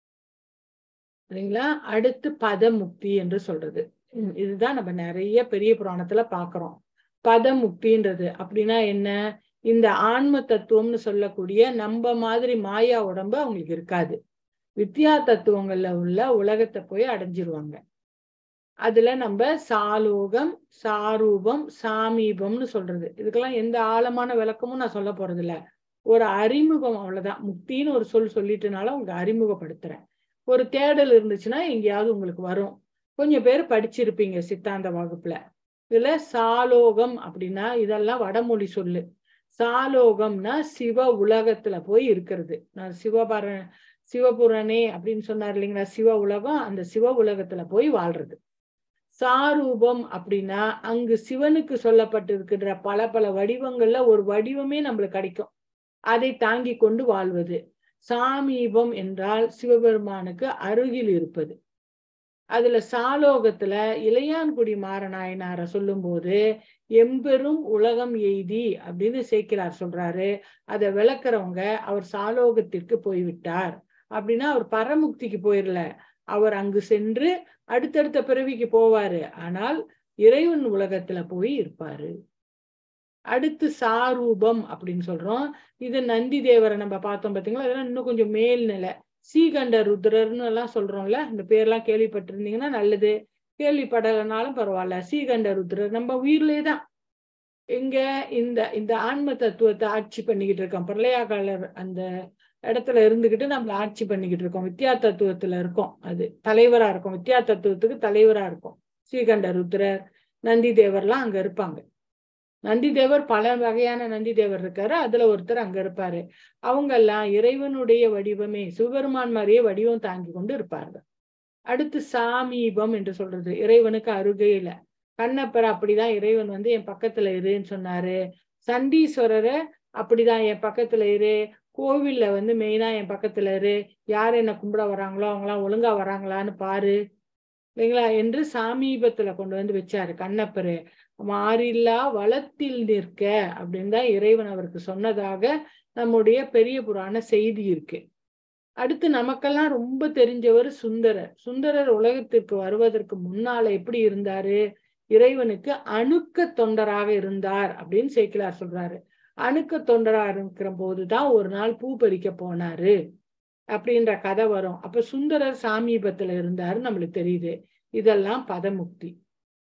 சரிங்களா அடுத்து பதமுக்தி என்று சொல்றது இதுதான் நம்ம நிறைய பெரிய புராணத்துல பாக்குறோம் பதமுக்தின்றது அப்படின்னா என்ன இந்த ஆன்ம தத்துவம்னு சொல்லக்கூடிய நம்ம மாதிரி மாயா உடம்பு அவங்களுக்கு இருக்காது வித்யா தத்துவங்கள்ல உள்ள உலகத்தை போய் அடைஞ்சிருவாங்க அதுல நம்ம சாலோகம் சாரூபம் சாமீபம்னு சொல்றது இதுக்கெல்லாம் எந்த ஆழமான விளக்கமும் நான் சொல்ல போறது இல்ல ஒரு அறிமுகம் அவ்வளவுதான் முக்தின்னு ஒரு சொல் சொல்லிட்டுனால உங்களுக்கு அறிமுகப்படுத்துறேன் ஒரு தேடல் இருந்துச்சுன்னா எங்கேயாவது உங்களுக்கு வரும் கொஞ்சம் பேர் படிச்சிருப்பீங்க சித்தாந்த வகுப்புல இதுல சாலோகம் அப்படின்னா இதெல்லாம் வடமொழி சொல்லு சாலோகம்னா சிவ உலகத்துல போய் இருக்கிறது நான் சிவபர சிவபுரணே அப்படின்னு சொன்னார் இல்லைங்களா சிவ உலகம் அந்த சிவ உலகத்துல போய் வாழ்றது சாரூபம் அப்படின்னா அங்கு சிவனுக்கு சொல்லப்பட்டிருக்கின்ற பல பல வடிவங்கள்ல ஒரு வடிவமே நம்மளுக்கு கிடைக்கும் அதை தாங்கி கொண்டு வாழ்வது சாமீபம் என்றால் சிவபெருமானுக்கு அருகில் இருப்பது அதுல சாலோகத்துல இளையான்குடி மாறநாயனார சொல்லும்போது எம்பெரும் உலகம் எய்தி அப்படின்னு சேக்கிரார் சொல்றாரு அதை விளக்குறவங்க அவர் சாலோகத்திற்கு போய்விட்டார் அப்படின்னா அவர் பரமுக்திக்கு போயிடல அவர் அங்கு சென்று அடுத்தடுத்த பிறவிக்கு போவாரு ஆனால் இறைவன் உலகத்துல போய் இருப்பாரு அடுத்து சாரூபம் அப்படின்னு சொல்றோம் இது நந்தி தேவரை நம்ம பார்த்தோம் பாத்தீங்களா அதெல்லாம் இன்னும் கொஞ்சம் மேல்நிலை சீகண்ட ருத்ரர்னு எல்லாம் சொல்றோம்ல இந்த பேர்லாம் கேள்விப்பட்டிருந்தீங்கன்னா நல்லது கேள்விப்படலைனாலும் பரவாயில்ல சீகண்ட ருத்ரர் நம்ம உயிர்லயே தான் எங்க இந்த இந்த ஆன்ம தத்துவத்தை ஆட்சி பண்ணிக்கிட்டு இருக்கோம் பிரளயாகாலர் அந்த இடத்துல இருந்துகிட்டு நம்ம ஆட்சி பண்ணிக்கிட்டு இருக்கோம் வித்யா தத்துவத்துல இருக்கோம் அது தலைவரா இருக்கும் வித்யா தத்துவத்துக்கு தலைவரா இருக்கும் ஸ்ரீகண்ட ருத்ரர் நந்தி தேவர்லாம் அங்க இருப்பாங்க நந்தி தேவர் பல வகையான நந்தி தேவர் இருக்காரு அதுல ஒருத்தர் அங்க இருப்பாரு அவங்க எல்லாம் இறைவனுடைய வடிவமே சிவபெருமான் மாதிரியே வடிவம் தாங்கி கொண்டு இருப்பார்கள் அடுத்து சாமீபம் என்று சொல்றது இறைவனுக்கு அருகையில கண்ணப்பர் அப்படிதான் இறைவன் வந்து என் பக்கத்துல இருன்னு சொன்னாரு சண்டீஸ்வரரை அப்படிதான் என் பக்கத்துல இரு கோவில்ல வந்து மெயினா என் பக்கத்துல இரு யார் என்ன கும்பிட வராங்களோ அவங்களாம் ஒழுங்கா வராங்களான்னு பாரு இல்லைங்களா என்று சாமீபத்துல கொண்டு வந்து வச்சாரு கண்ணப்பரு மாறில்லா வளத்தில் நிற்க அப்படின்னு தான் இறைவன் அவருக்கு சொன்னதாக நம்முடைய பெரிய புராண செய்தி இருக்கு அடுத்து நமக்கெல்லாம் ரொம்ப தெரிஞ்சவர் சுந்தரர் சுந்தரர் உலகத்திற்கு வருவதற்கு முன்னால எப்படி இருந்தாரு இறைவனுக்கு அணுக்க தொண்டராக இருந்தார் அப்படின்னு சேக்கிலார் சொல்றாரு அணுக்க தொண்டரா இருக்கிற போதுதான் ஒரு நாள் பூ பறிக்க போனாரு அப்படின்ற கதை வரும் அப்ப சுந்தரர் சாமீபத்துல இருந்தாரு நம்மளுக்கு தெரியுது இதெல்லாம் பதமுக்தி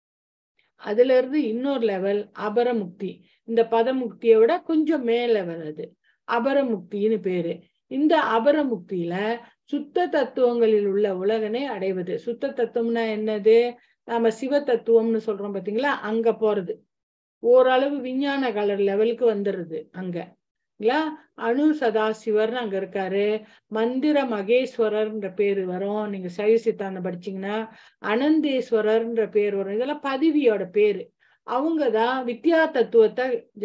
அதுல இருந்து இன்னொரு லெவல் அபரமுக்தி இந்த பதமுக்தியை விட கொஞ்சம் மேல் லெவல் அது அபரமுக்தின்னு பேரு இந்த அபரமுக்தியில சுத்த தத்துவங்களில் உள்ள உலகனை அடைவது சுத்த தத்துவம்னா என்னது நாம சிவ தத்துவம்னு சொல்றோம் பாத்தீங்களா அங்க போறது ஓரளவு விஞ்ஞான கலர் லெவலுக்கு வந்துடுது அங்க இல்லையா அணு சதாசிவர்னு அங்க இருக்காரு மந்திர மகேஸ்வரர்ன்ற பேரு வரும் நீங்க சைவ சித்தாந்தம் படிச்சீங்கன்னா அனந்தேஸ்வரர்ன்ற பேர் வரும் இதெல்லாம் பதவியோட பேரு அவங்கதான் வித்யா தத்துவத்தை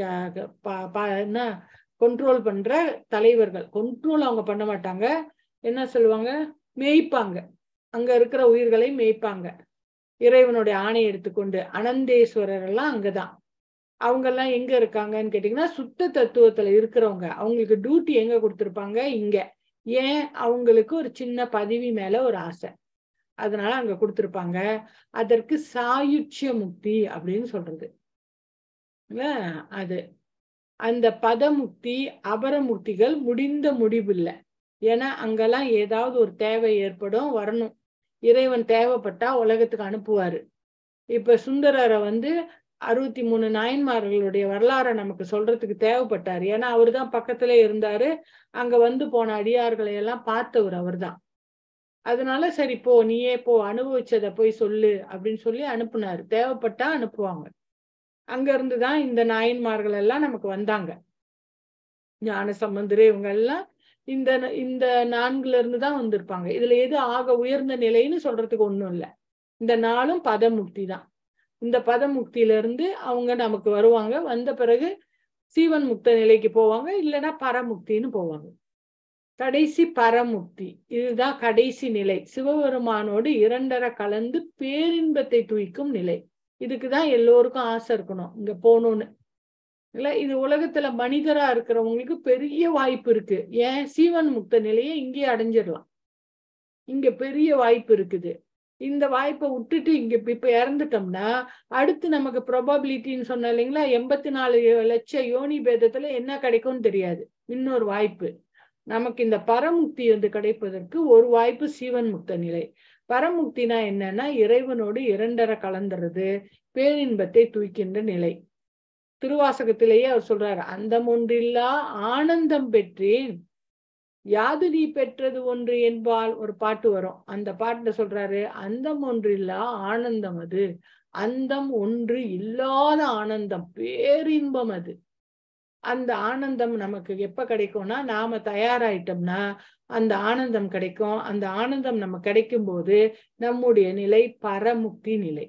என்ன கொண்ட்ரோல் பண்ற தலைவர்கள் கொண்ட்ரோல் அவங்க பண்ண மாட்டாங்க என்ன சொல்லுவாங்க மேய்ப்பாங்க அங்க இருக்கிற உயிர்களை மேய்ப்பாங்க இறைவனுடைய ஆணை எடுத்துக்கொண்டு அனந்தேஸ்வரர் எல்லாம் அங்கதான் அவங்க எல்லாம் எங்க இருக்காங்கன்னு கேட்டீங்கன்னா சுத்த தத்துவத்துல இருக்கிறவங்க அவங்களுக்கு டியூட்டி எங்க கொடுத்துருப்பாங்க இங்க ஏன் அவங்களுக்கு ஒரு சின்ன பதவி மேல ஒரு ஆசை அதனால அங்க கொடுத்துருப்பாங்க அதற்கு சாயுட்சிய முக்தி அப்படின்னு சொல்றது அது அந்த பதமுக்தி அபரமுக்திகள் முடிந்த முடிவில்லை ஏன்னா அங்கெல்லாம் ஏதாவது ஒரு தேவை ஏற்படும் வரணும் இறைவன் தேவைப்பட்டா உலகத்துக்கு அனுப்புவாரு இப்ப சுந்தரரை வந்து அறுபத்தி மூணு நாயன்மார்களுடைய வரலாறை நமக்கு சொல்றதுக்கு தேவைப்பட்டாரு ஏன்னா அவர் தான் பக்கத்துல இருந்தாரு அங்க வந்து போன அடியார்களை எல்லாம் பார்த்தவர் அவர் தான் அதனால சரி போ நீயே போ அனுபவிச்சத போய் சொல்லு அப்படின்னு சொல்லி அனுப்புனாரு தேவைப்பட்டா அனுப்புவாங்க அங்க இருந்துதான் இந்த நாயன்மார்கள் எல்லாம் நமக்கு வந்தாங்க ஞான சம்பந்தர் இவங்க எல்லாம் இந்த இந்த நான்குல இருந்து தான் வந்திருப்பாங்க இதுல எது ஆக உயர்ந்த நிலைன்னு சொல்றதுக்கு ஒண்ணும் இல்லை இந்த நாளும் பதமுக்தி தான் இந்த பதமுக்தியில இருந்து அவங்க நமக்கு வருவாங்க வந்த பிறகு சீவன் முக்த நிலைக்கு போவாங்க இல்லைன்னா பரமுக்தின்னு போவாங்க கடைசி பரமுக்தி இதுதான் கடைசி நிலை சிவபெருமானோடு இரண்டரை கலந்து பேரின்பத்தை தூய்க்கும் நிலை இதுக்குதான் எல்லோருக்கும் ஆசை இருக்கணும் இங்க போகணும்னு இல்ல இது உலகத்துல மனிதரா இருக்கிறவங்களுக்கு பெரிய வாய்ப்பு இருக்கு ஏன் சீவன் முக்த நிலையை இங்கே அடைஞ்சிடலாம் இங்க பெரிய வாய்ப்பு இருக்குது இந்த வாய்ப்பை விட்டுட்டு இங்க இப்ப இறந்துட்டோம்னா அடுத்து நமக்கு ப்ரொபபிலிட்டின்னு சொன்ன இல்லைங்களா எண்பத்தி நாலு லட்சம் யோனி பேதத்துல என்ன கிடைக்கும்னு தெரியாது இன்னொரு வாய்ப்பு நமக்கு இந்த பரமுக்தி வந்து கிடைப்பதற்கு ஒரு வாய்ப்பு சீவன் முக்த நிலை பரமுக்தினா என்னன்னா இறைவனோடு இரண்டரை கலந்துறது பேரின்பத்தை தூய்க்கின்ற நிலை திருவாசகத்திலேயே அவர் சொல்றாரு அந்தம் ஒன்றில்லா ஆனந்தம் பெற்றேன் யாது நீ பெற்றது ஒன்று என்பால் ஒரு பாட்டு வரும் அந்த பாட்டுல சொல்றாரு அந்தம் ஒன்றில்லா ஆனந்தம் அது அந்தம் ஒன்று இல்லாத ஆனந்தம் பேரின்பம் அது அந்த ஆனந்தம் நமக்கு எப்ப கிடைக்கும்னா நாம தயாராயிட்டோம்னா அந்த ஆனந்தம் கிடைக்கும் அந்த ஆனந்தம் நம்ம கிடைக்கும் போது நம்முடைய நிலை பரமுக்தி நிலை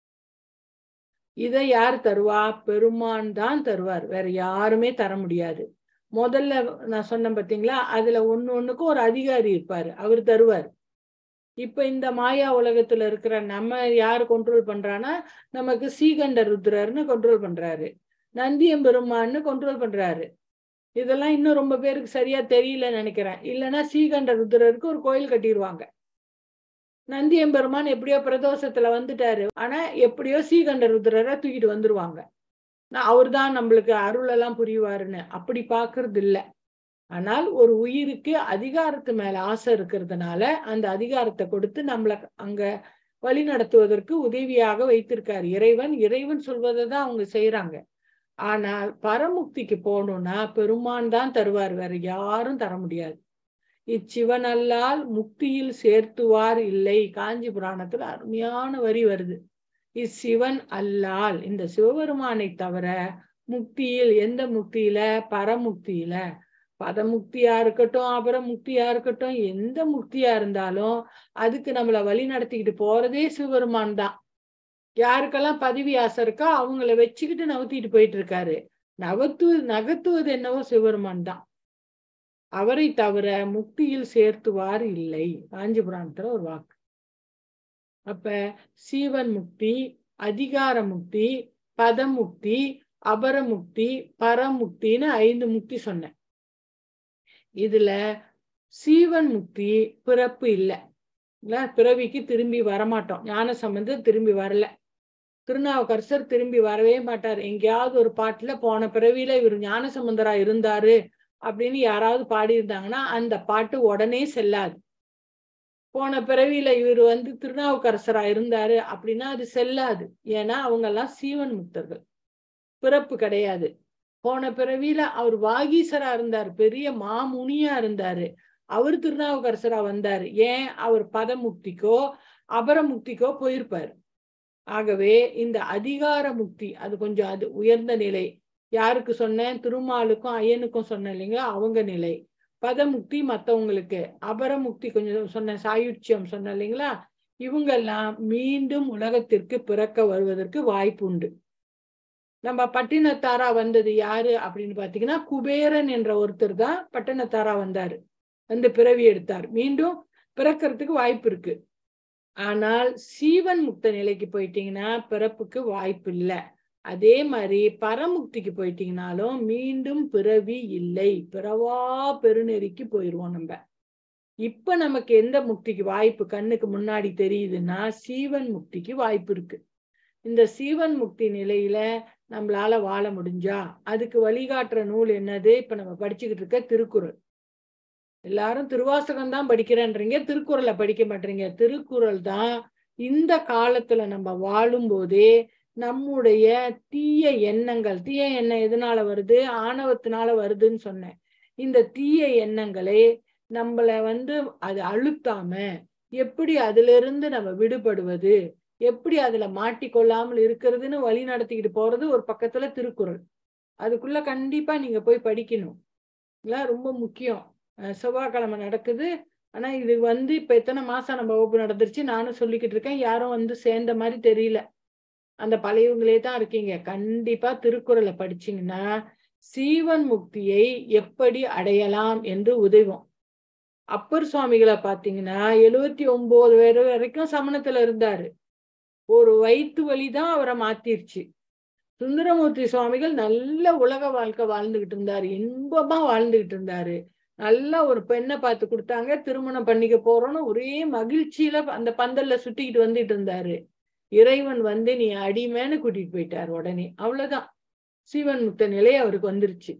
இதை யார் தருவா பெருமான் தான் தருவார் வேற யாருமே தர முடியாது முதல்ல நான் சொன்னேன் பாத்தீங்களா அதுல ஒண்ணு ஒண்ணுக்கும் ஒரு அதிகாரி இருப்பாரு அவர் தருவார் இப்ப இந்த மாயா உலகத்துல இருக்கிற நம்ம யாரு கண்ட்ரோல் பண்றான்னா நமக்கு சீகண்ட ருத்ரர்னு கண்ட்ரோல் பண்றாரு நந்தியம் பெருமான்னு கண்ட்ரோல் பண்றாரு இதெல்லாம் இன்னும் ரொம்ப பேருக்கு சரியா தெரியலன்னு நினைக்கிறேன் இல்லைன்னா சீகண்ட ருத்ரருக்கு ஒரு கோயில் கட்டிடுவாங்க நந்தியம்பெருமான் எப்படியோ பிரதோஷத்துல வந்துட்டாரு ஆனா எப்படியோ சீகண்ட ருத்ரரை தூக்கிட்டு வந்துருவாங்க நான் அவர் தான் நம்மளுக்கு அருள் எல்லாம் புரிவாருன்னு அப்படி பாக்குறது இல்ல ஆனால் ஒரு உயிருக்கு அதிகாரத்து மேல ஆசை இருக்கிறதுனால அந்த அதிகாரத்தை கொடுத்து நம்மள அங்க வழி நடத்துவதற்கு உதவியாக வைத்திருக்காரு இறைவன் இறைவன் சொல்வதை தான் அவங்க செய்யறாங்க ஆனால் பரமுக்திக்கு போகணும்னா பெருமான் தான் தருவார் வேற யாரும் தர முடியாது இச்சிவன் அல்லால் முக்தியில் சேர்த்துவார் இல்லை காஞ்சி புராணத்துல அருமையான வரி வருது இச்சிவன் அல்லால் இந்த சிவபெருமானை தவிர முக்தியில் எந்த முக்தியில பரமுக்தியில பதமுக்தியா இருக்கட்டும் அப்புறம் முக்தியா இருக்கட்டும் எந்த முக்தியா இருந்தாலும் அதுக்கு நம்மள வழி நடத்திக்கிட்டு போறதே சிவபெருமான் தான் யாருக்கெல்லாம் பதவி ஆசை இருக்கோ அவங்கள வச்சுக்கிட்டு நவுத்திட்டு போயிட்டு இருக்காரு நகத்துவது நகர்த்துவது என்னவோ சிவபெருமான் தான் அவரை தவிர முக்தியில் சேர்த்துவார் இல்லை காஞ்சிபுராணத்துல ஒரு வாக்கு அப்ப சீவன் முக்தி அதிகார முக்தி பதமுக்தி அபரமுக்தி பரமுக்தின்னு ஐந்து முக்தி சொன்னேன் இதுல சீவன் முக்தி பிறப்பு இல்லை இல்ல பிறவிக்கு திரும்பி வரமாட்டோம் ஞான சம்பந்தம் திரும்பி வரல திருநாவுக்கரசர் திரும்பி வரவே மாட்டார் எங்கேயாவது ஒரு பாட்டுல போன பிறவியில இவர் ஞான சம்பந்தரா இருந்தாரு அப்படின்னு யாராவது பாடியிருந்தாங்கன்னா அந்த பாட்டு உடனே செல்லாது போன பிறவியில இவர் வந்து திருநாவுக்கரசரா இருந்தாரு அப்படின்னா அது செல்லாது ஏன்னா அவங்க எல்லாம் சீவன் முக்தர்கள் பிறப்பு கிடையாது போன பிறவியில அவர் வாகீசரா இருந்தார் பெரிய மாமுனியா இருந்தாரு அவர் திருநாவுக்கரசரா வந்தார் ஏன் அவர் பதமுக்திக்கோ அபரமுக்திக்கோ போயிருப்பார் ஆகவே இந்த அதிகார முக்தி அது கொஞ்சம் அது உயர்ந்த நிலை யாருக்கு சொன்னேன் திருமாலுக்கும் ஐயனுக்கும் சொன்னேன் இல்லைங்களா அவங்க நிலை பதமுக்தி மத்தவங்களுக்கு அபரமுக்தி கொஞ்சம் சொன்ன சாயுட்சியம் சொன்னேன் இல்லைங்களா இவங்கெல்லாம் மீண்டும் உலகத்திற்கு பிறக்க வருவதற்கு வாய்ப்பு உண்டு நம்ம பட்டினத்தாரா வந்தது யாரு அப்படின்னு பாத்தீங்கன்னா குபேரன் என்ற ஒருத்தர் தான் பட்டினத்தாரா வந்தாரு வந்து பிறவி எடுத்தார் மீண்டும் பிறக்கிறதுக்கு வாய்ப்பு இருக்கு ஆனால் சீவன் முக்த நிலைக்கு போயிட்டீங்கன்னா பிறப்புக்கு வாய்ப்பு இல்லை அதே மாதிரி பரமுக்திக்கு போயிட்டீங்கனாலும் மீண்டும் பிறவி இல்லை பிறவா பெருநெறிக்கு போயிடுவோம் நம்ம இப்ப நமக்கு எந்த முக்திக்கு வாய்ப்பு கண்ணுக்கு முன்னாடி தெரியுதுன்னா சீவன் முக்திக்கு வாய்ப்பு இருக்கு இந்த சீவன் முக்தி நிலையில நம்மளால வாழ முடிஞ்சா அதுக்கு வழிகாட்டுற நூல் என்னது இப்ப நம்ம படிச்சுக்கிட்டு இருக்க திருக்குறள் எல்லாரும் திருவாசகம் தான் படிக்கிறேன்றீங்க திருக்குறளை படிக்க மாட்டீங்க திருக்குறள் தான் இந்த காலத்துல நம்ம வாழும் போதே நம்முடைய தீய எண்ணங்கள் தீய எண்ணம் எதனால வருது ஆணவத்தினால வருதுன்னு சொன்னேன் இந்த தீய எண்ணங்களை நம்மள வந்து அது அழுத்தாம எப்படி அதுல இருந்து நம்ம விடுபடுவது எப்படி அதுல மாட்டிக்கொள்ளாமல் இருக்கிறதுன்னு வழி நடத்திக்கிட்டு போறது ஒரு பக்கத்துல திருக்குறள் அதுக்குள்ள கண்டிப்பா நீங்க போய் படிக்கணும் இதெல்லாம் ரொம்ப முக்கியம் செவ்வாய்க்கிழமை நடக்குது ஆனா இது வந்து இப்ப எத்தனை மாசம் நம்ம வகுப்பு நடந்துருச்சு நானும் சொல்லிக்கிட்டு இருக்கேன் யாரும் வந்து சேர்ந்த மாதிரி தெரியல அந்த பழையவங்களே தான் இருக்கீங்க கண்டிப்பா திருக்குறளை படிச்சீங்கன்னா சீவன் முக்தியை எப்படி அடையலாம் என்று உதவும் அப்பர் சுவாமிகளை பாத்தீங்கன்னா எழுவத்தி ஒன்பது பேர் வரைக்கும் சமணத்துல இருந்தாரு ஒரு வயிற்று வலி தான் அவரை மாத்திருச்சு சுந்தரமூர்த்தி சுவாமிகள் நல்ல உலக வாழ்க்கை வாழ்ந்துகிட்டு இருந்தாரு இன்பமா வாழ்ந்துகிட்டு இருந்தாரு நல்லா ஒரு பெண்ணை பார்த்து கொடுத்தாங்க திருமணம் பண்ணிக்க போறோம்னு ஒரே மகிழ்ச்சியில அந்த பந்தல்ல சுத்திக்கிட்டு வந்துட்டு இருந்தாரு இறைவன் வந்து நீ அடிமைன்னு கூட்டிட்டு போயிட்டார் உடனே அவ்வளவுதான் சீவன் முக்த நிலை அவருக்கு வந்துருச்சு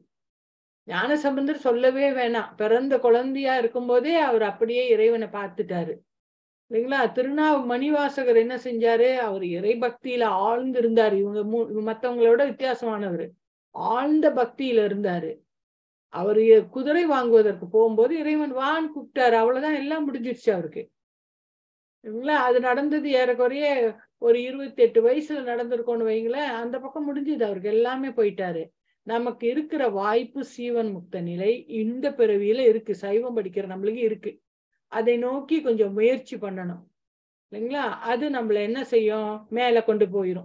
ஞான சம்பந்தர் சொல்லவே வேணாம் பிறந்த குழந்தையா இருக்கும்போதே அவர் அப்படியே இறைவனை பார்த்துட்டாரு இல்லைங்களா திருநாவு மணிவாசகர் என்ன செஞ்சாரு அவர் இறை பக்தியில ஆழ்ந்து இருந்தாரு இவங்க மூ மத்தவங்களோட வித்தியாசமானவர் ஆழ்ந்த பக்தியில இருந்தாரு அவர் குதிரை வாங்குவதற்கு போகும்போது இறைவன் வான் கூப்பிட்டாரு அவ்வளவுதான் எல்லாம் முடிஞ்சிருச்சு அவருக்கு இல்லைங்களா அது நடந்தது ஏறக்குறைய ஒரு இருபத்தி எட்டு வயசுல நடந்திருக்கோன்னு வைங்களேன் அந்த பக்கம் முடிஞ்சது அவருக்கு எல்லாமே போயிட்டாரு நமக்கு இருக்கிற வாய்ப்பு சீவன் முக்த நிலை இந்த பிறவியில இருக்கு சைவம் படிக்கிற நம்மளுக்கு இருக்கு அதை நோக்கி கொஞ்சம் முயற்சி பண்ணணும் இல்லைங்களா அது நம்மள என்ன செய்யும் மேல கொண்டு போயிரும்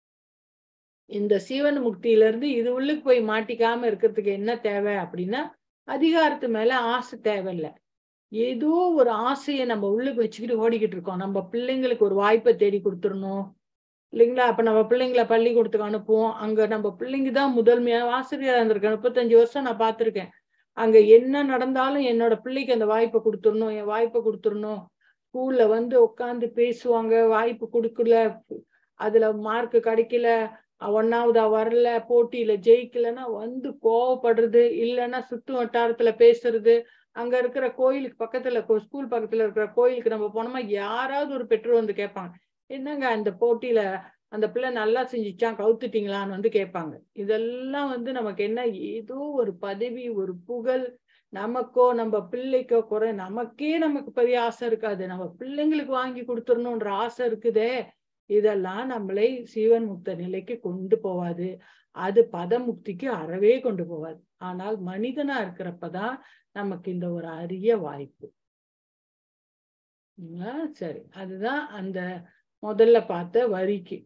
இந்த சீவன் முக்தியில இருந்து இது உள்ளுக்கு போய் மாட்டிக்காம இருக்கிறதுக்கு என்ன தேவை அப்படின்னா அதிகாரத்து மேல ஆசை தேவையில்லை ஏதோ ஒரு ஆசையை நம்ம உள்ளுக்கு வச்சுக்கிட்டு ஓடிக்கிட்டு இருக்கோம் நம்ம பிள்ளைங்களுக்கு ஒரு வாய்ப்பை தேடி கொடுத்துடணும் இல்லைங்களா அப்ப நம்ம பிள்ளைங்களை பள்ளிக்கூடத்துக்கு அனுப்புவோம் அங்க நம்ம பிள்ளைங்க தான் முதன்மையா ஆசிரியரா இருந்திருக்கேன் முப்பத்தஞ்சு வருஷம் நான் பார்த்திருக்கேன் அங்க என்ன நடந்தாலும் என்னோட பிள்ளைக்கு அந்த வாய்ப்பை கொடுத்துடணும் என் வாய்ப்பை கொடுத்துடணும் ஸ்கூல்ல வந்து உட்காந்து பேசுவாங்க வாய்ப்பு கொடுக்கல அதுல மார்க் கிடைக்கல ஒன்னாவதா வரல போட்டியில ஜெயிக்கலன்னா வந்து கோவப்படுறது இல்லைன்னா சுத்து வட்டாரத்துல பேசுறது அங்க இருக்கிற கோயிலுக்கு பக்கத்துல ஸ்கூல் பக்கத்துல இருக்கிற கோயிலுக்கு நம்ம போனோமா யாராவது ஒரு பெற்றோர் வந்து கேட்பாங்க என்னங்க அந்த போட்டியில அந்த பிள்ளை நல்லா செஞ்சுச்சான் கவுத்துட்டீங்களான்னு வந்து கேட்பாங்க இதெல்லாம் வந்து நமக்கு என்ன ஏதோ ஒரு பதவி ஒரு புகழ் நமக்கோ நம்ம பிள்ளைக்கோ குறை நமக்கே நமக்கு பெரிய ஆசை இருக்காது நம்ம பிள்ளைங்களுக்கு வாங்கி கொடுத்துடணுன்ற ஆசை இருக்குதே இதெல்லாம் நம்மளை சீவன் முக்த நிலைக்கு கொண்டு போவாது அது பதமுக்திக்கு அறவே கொண்டு போவாது ஆனால் மனிதனா இருக்கிறப்பதான் நமக்கு இந்த ஒரு அரிய வாய்ப்பு சரி அதுதான் அந்த முதல்ல பார்த்த வரிக்கு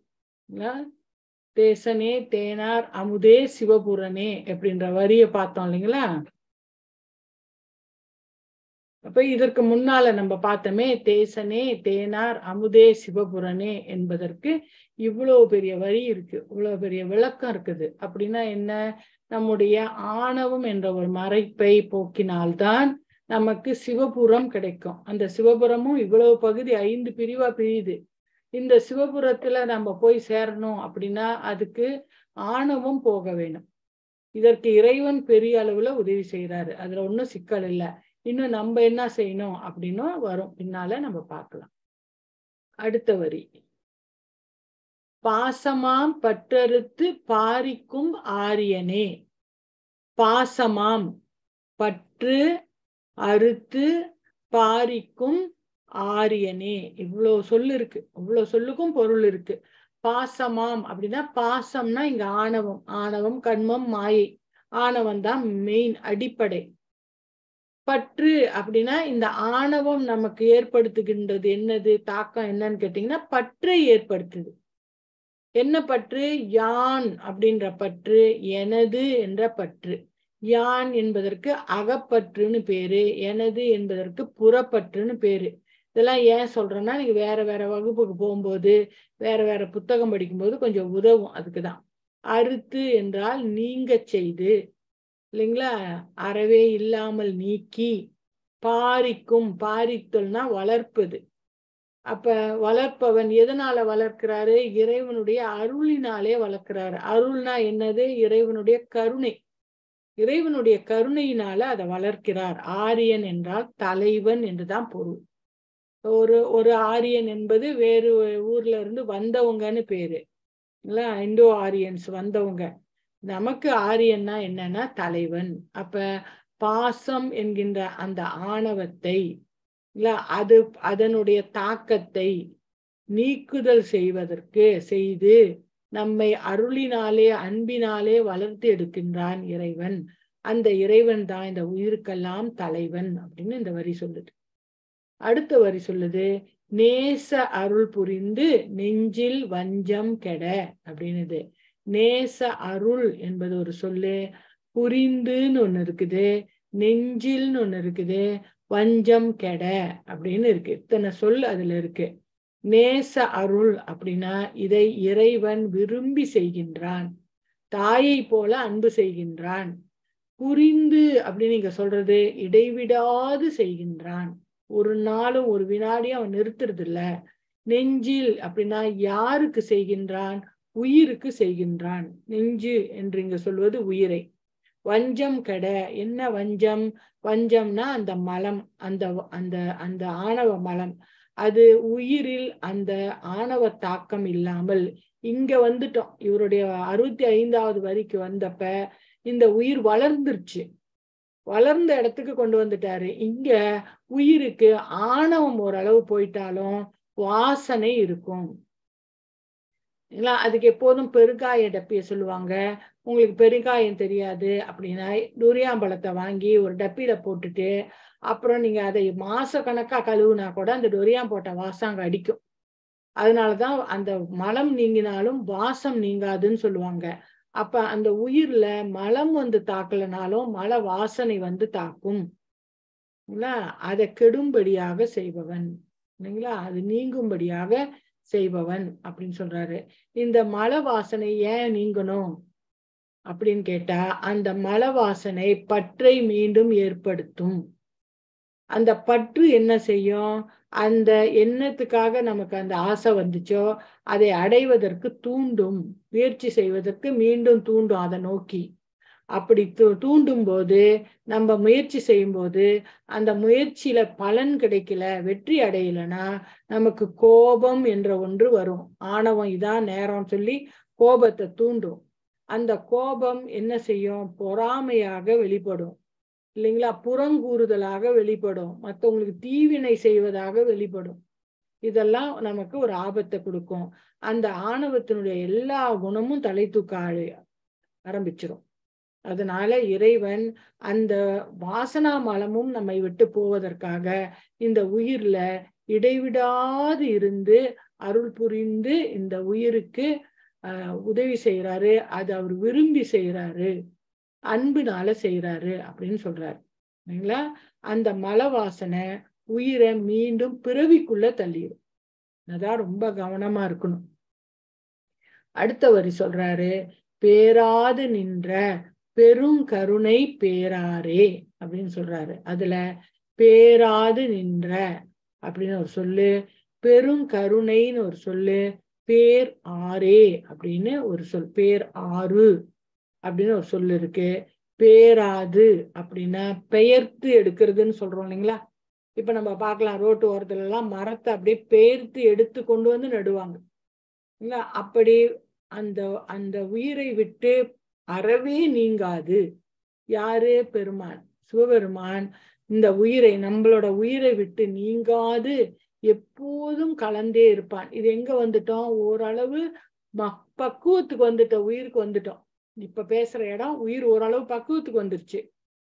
தேசனே தேனார் அமுதே சிவபுரனே அப்படின்ற வரிய பார்த்தோம் இல்லைங்களா அப்ப இதற்கு முன்னால நம்ம பார்த்தோமே தேசனே தேனார் அமுதே சிவபுரனே என்பதற்கு இவ்வளவு பெரிய வரி இருக்கு இவ்வளவு பெரிய விளக்கம் இருக்குது அப்படின்னா என்ன நம்முடைய ஆணவம் என்ற ஒரு மறைப்பை போக்கினால்தான் நமக்கு சிவபுரம் கிடைக்கும் அந்த சிவபுரமும் இவ்வளவு பகுதி ஐந்து பிரிவா பிரியுது இந்த சிவபுரத்துல நம்ம போய் சேரணும் அப்படின்னா அதுக்கு ஆணவம் போக வேணும் இதற்கு இறைவன் பெரிய அளவுல உதவி செய்யறாரு அதுல ஒன்றும் சிக்கல் இல்லை இன்னும் நம்ம என்ன செய்யணும் அப்படின்னும் வரும் பின்னால நம்ம பார்க்கலாம் அடுத்த வரி பாசமாம் பற்றறுத்து பாரிக்கும் ஆரியனே பாசமாம் பற்று அறுத்து பாரிக்கும் ஆரியனே இவ்வளோ சொல்லு இருக்கு இவ்வளோ சொல்லுக்கும் பொருள் இருக்கு பாசமாம் அப்படின்னா பாசம்னா இங்க ஆணவம் ஆணவம் கண்மம் மாயை ஆணவம் தான் மெயின் அடிப்படை பற்று அப்படின்னா இந்த ஆணவம் நமக்கு ஏற்படுத்துகின்றது என்னது தாக்கம் என்னன்னு கேட்டீங்கன்னா பற்றை ஏற்படுத்துது என்ன பற்று யான் அப்படின்ற பற்று எனது என்ற பற்று யான் என்பதற்கு அகப்பற்றுன்னு பேரு எனது என்பதற்கு புறப்பற்றுன்னு பேரு இதெல்லாம் ஏன் சொல்றேன்னா நீங்க வேற வேற வகுப்புக்கு போகும்போது வேற வேற புத்தகம் படிக்கும்போது கொஞ்சம் உதவும் அதுக்குதான் அறுத்து என்றால் நீங்க செய்து இல்லைங்களா அறவே இல்லாமல் நீக்கி பாரிக்கும் பாரித்தல்னா வளர்ப்பது அப்ப வளர்ப்பவன் எதனால வளர்க்கிறாரு இறைவனுடைய அருளினாலே வளர்க்கிறாரு அருள்னா என்னது இறைவனுடைய கருணை இறைவனுடைய கருணையினால அதை வளர்க்கிறார் ஆரியன் என்றால் தலைவன் என்றுதான் பொருள் ஒரு ஒரு ஆரியன் என்பது வேறு ஊர்ல இருந்து வந்தவங்கன்னு பேரு இல்ல இந்தோ ஆரியன்ஸ் வந்தவங்க நமக்கு ஆரியன்னா என்னன்னா தலைவன் அப்ப பாசம் என்கின்ற அந்த ஆணவத்தை இல்ல அது அதனுடைய தாக்கத்தை நீக்குதல் செய்வதற்கு செய்து நம்மை அருளினாலே அன்பினாலே வளர்த்து எடுக்கின்றான் இறைவன் அந்த இறைவன் தான் இந்த உயிருக்கெல்லாம் தலைவன் அப்படின்னு இந்த வரி சொல்லுது அடுத்த வரி சொல்லுது நேச அருள் புரிந்து நெஞ்சில் வஞ்சம் கெட அப்படின்னுது நேச அருள் என்பது ஒரு சொல்லு புரிந்துன்னு ஒண்ணு இருக்குது நெஞ்சில்னு ஒண்ணு இருக்குது வஞ்சம் கெட அப்படின்னு இருக்கு இத்தனை சொல் அதுல இருக்கு நேச அருள் அப்படின்னா இதை இறைவன் விரும்பி செய்கின்றான் தாயை போல அன்பு செய்கின்றான் புரிந்து அப்படின்னு நீங்க சொல்றது இடைவிடாது செய்கின்றான் ஒரு நாளும் ஒரு வினாடியும் அவன் நிறுத்துறது இல்ல நெஞ்சில் அப்படின்னா யாருக்கு செய்கின்றான் உயிருக்கு செய்கின்றான் நெஞ்சு என்று இங்க சொல்வது உயிரை வஞ்சம் கெட என்ன வஞ்சம் வஞ்சம்னா அந்த மலம் அந்த அந்த அந்த ஆணவ மலம் அது உயிரில் அந்த ஆணவ தாக்கம் இல்லாமல் இங்க வந்துட்டோம் இவருடைய அறுபத்தி ஐந்தாவது வரிக்கு வந்தப்ப இந்த உயிர் வளர்ந்துருச்சு வளர்ந்த இடத்துக்கு கொண்டு வந்துட்டாரு இங்க உயிருக்கு ஆணவம் ஓரளவு போயிட்டாலும் வாசனை இருக்கும் இல்ல அதுக்கு எப்போதும் பெருங்காய டப்பிய சொல்லுவாங்க உங்களுக்கு பெருங்காயம் தெரியாது அப்படின்னா டொரியாம்பழத்தை வாங்கி ஒரு டப்பியில போட்டுட்டு அப்புறம் நீங்க அதை மாச கணக்கா கழுவுனா கூட அந்த டொரியாம் போட்ட வாசம் அங்க அடிக்கும் அதனாலதான் அந்த மலம் நீங்கினாலும் வாசம் நீங்காதுன்னு சொல்லுவாங்க அப்ப அந்த உயிர்ல மலம் வந்து தாக்கலனாலும் மல வாசனை வந்து தாக்கும் இல்லைங்களா அதை கெடும்படியாக செய்பவன் இல்லைங்களா அது நீங்கும்படியாக செய்பவன் அப்படின்னு சொல்றாரு இந்த மலை வாசனை ஏன் நீங்கணும் அப்படின்னு கேட்டா அந்த மலை வாசனை பற்றை மீண்டும் ஏற்படுத்தும் அந்த பற்று என்ன செய்யும் அந்த எண்ணத்துக்காக நமக்கு அந்த ஆசை வந்துச்சோ அதை அடைவதற்கு தூண்டும் முயற்சி செய்வதற்கு மீண்டும் தூண்டும் அதை நோக்கி அப்படி தூ தூண்டும் போது நம்ம முயற்சி செய்யும் போது அந்த முயற்சியில பலன் கிடைக்கல வெற்றி அடையலைன்னா நமக்கு கோபம் என்ற ஒன்று வரும் ஆணவம் இதான் நேரம் சொல்லி கோபத்தை தூண்டும் அந்த கோபம் என்ன செய்யும் பொறாமையாக வெளிப்படும் இல்லைங்களா புறங்கூறுதலாக வெளிப்படும் மற்றவங்களுக்கு தீவினை செய்வதாக வெளிப்படும் இதெல்லாம் நமக்கு ஒரு ஆபத்தை கொடுக்கும் அந்த ஆணவத்தினுடைய எல்லா குணமும் தலை தூக்க ஆரம்பிச்சிடும் அதனால இறைவன் அந்த வாசனா மலமும் நம்மை விட்டு போவதற்காக இந்த உயிர்ல இடைவிடாது இருந்து அருள் புரிந்து இந்த உயிருக்கு ஆஹ் உதவி செய்யறாரு அது அவர் விரும்பி செய்யறாரு அன்புனால செய்யறாரு அப்படின்னு சொல்றாரு இல்லைங்களா அந்த மலை வாசனை உயிரை மீண்டும் பிறவிக்குள்ள தள்ளிடும் அதான் ரொம்ப கவனமா இருக்கணும் அடுத்த வரி சொல்றாரு பேராது நின்ற பெருங்கருணை பேராரே அப்படின்னு சொல்றாரு அதுல பேராது நின்ற அப்படின்னு ஒரு சொல்லு பெருங்கருணைன்னு ஒரு சொல்லு பேர் ஆரே அப்படின்னு ஒரு சொல் பேர் ஆறு அப்படின்னு ஒரு சொல் இருக்கு பேராது அப்படின்னா பெயர்த்து எடுக்கிறதுன்னு சொல்றோம் இல்லைங்களா இப்ப நம்ம பார்க்கலாம் ரோட்டு ஓரத்துல எல்லாம் மரத்தை அப்படியே பெயர்த்து எடுத்து கொண்டு வந்து நடுவாங்க இல்ல அப்படி அந்த அந்த உயிரை விட்டு அறவே நீங்காது யாரு பெருமான் சிவபெருமான் இந்த உயிரை நம்மளோட உயிரை விட்டு நீங்காது எப்போதும் கலந்தே இருப்பான் இது எங்க வந்துட்டோம் ஓரளவு ம பக்குவத்துக்கு வந்துட்டோம் உயிருக்கு வந்துட்டோம் இப்ப பேசுற இடம் உயிர் ஓரளவு பக்குவத்துக்கு வந்துருச்சு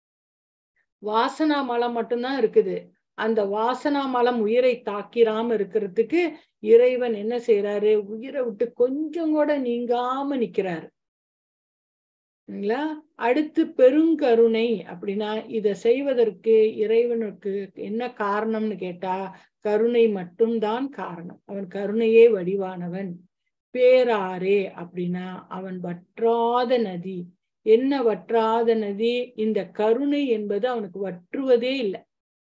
வாசனா மலம் மட்டும்தான் இருக்குது அந்த வாசனா மலம் உயிரை தாக்கிராம இருக்கிறதுக்கு இறைவன் என்ன செய்யறாரு உயிரை விட்டு கொஞ்சம் கூட நீங்காம நிக்கிறாரு இல்லைங்களா அடுத்து பெருங்கருணை அப்படின்னா இத செய்வதற்கு இறைவனுக்கு என்ன காரணம்னு கேட்டா கருணை மட்டும்தான் காரணம் அவன் கருணையே வடிவானவன் பேராரே அப்படின்னா அவன் வற்றாத நதி என்ன வற்றாத நதி இந்த கருணை என்பது அவனுக்கு வற்றுவதே இல்லை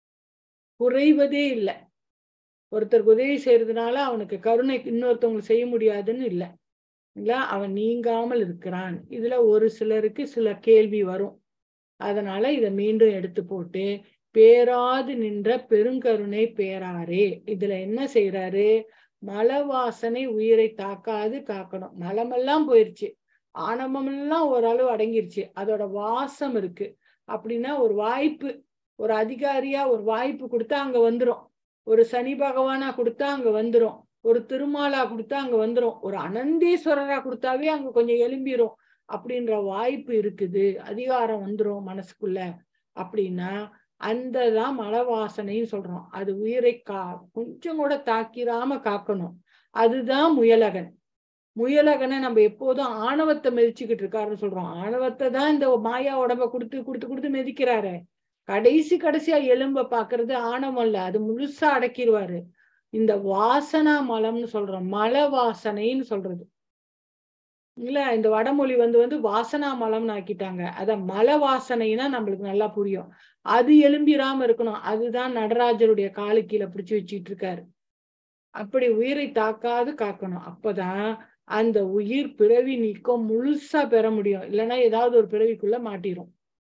குறைவதே இல்லை ஒருத்தருக்கு உதவி செய்யறதுனால அவனுக்கு கருணை இன்னொருத்தவங்களுக்கு செய்ய முடியாதுன்னு இல்லை இல்ல அவன் நீங்காமல் இருக்கிறான் இதுல ஒரு சிலருக்கு சில கேள்வி வரும் அதனால இதை மீண்டும் எடுத்து போட்டு பேராது நின்ற பெருங்கருணை பேராரே இதுல என்ன செய்யறாரு மலை வாசனை உயிரை தாக்காது காக்கணும் மலமெல்லாம் போயிருச்சு ஆணவமெல்லாம் ஓரளவு அடங்கிருச்சு அதோட வாசம் இருக்கு அப்படின்னா ஒரு வாய்ப்பு ஒரு அதிகாரியா ஒரு வாய்ப்பு கொடுத்தா அங்க வந்துரும் ஒரு சனி பகவானா கொடுத்தா அங்க வந்துரும் ஒரு திருமாலா கொடுத்தா அங்க வந்துரும் ஒரு அனந்தீஸ்வரரா கொடுத்தாவே அங்க கொஞ்சம் எலும்பிரும் அப்படின்ற வாய்ப்பு இருக்குது அதிகாரம் வந்துரும் மனசுக்குள்ள அப்படின்னா அந்த தான் மலை வாசனைன்னு சொல்றோம் அது உயிரை கா கொஞ்சம் கூட தாக்கிராம காக்கணும் அதுதான் முயலகன் முயலகனை நம்ம எப்போதும் ஆணவத்தை மிதிச்சுக்கிட்டு இருக்காருன்னு சொல்றோம் ஆணவத்தை தான் இந்த மாயா உடம்ப கொடுத்து கொடுத்து கொடுத்து மிதிக்கிறாரு கடைசி கடைசியா எலும்ப பாக்குறது ஆணவம் இல்ல அது முழுசா அடக்கிடுவாரு இந்த வாசனா மலம்னு சொல்றோம் மலை வாசனைன்னு சொல்றது இல்ல இந்த வடமொழி வந்து வந்து வாசனா மலம்னு ஆக்கிட்டாங்க அத மலை வாசனைனா நம்மளுக்கு நல்லா புரியும் அது எலும்பிராம இருக்கணும் அதுதான் நடராஜருடைய காலு கீழே பிடிச்சு வச்சுட்டு இருக்காரு அப்படி உயிரை தாக்காது காக்கணும் அப்பதான் அந்த உயிர் பிறவி நீக்கம் முழுசா பெற முடியும் இல்லைன்னா ஏதாவது ஒரு பிறவிக்குள்ள மாட்டிரும்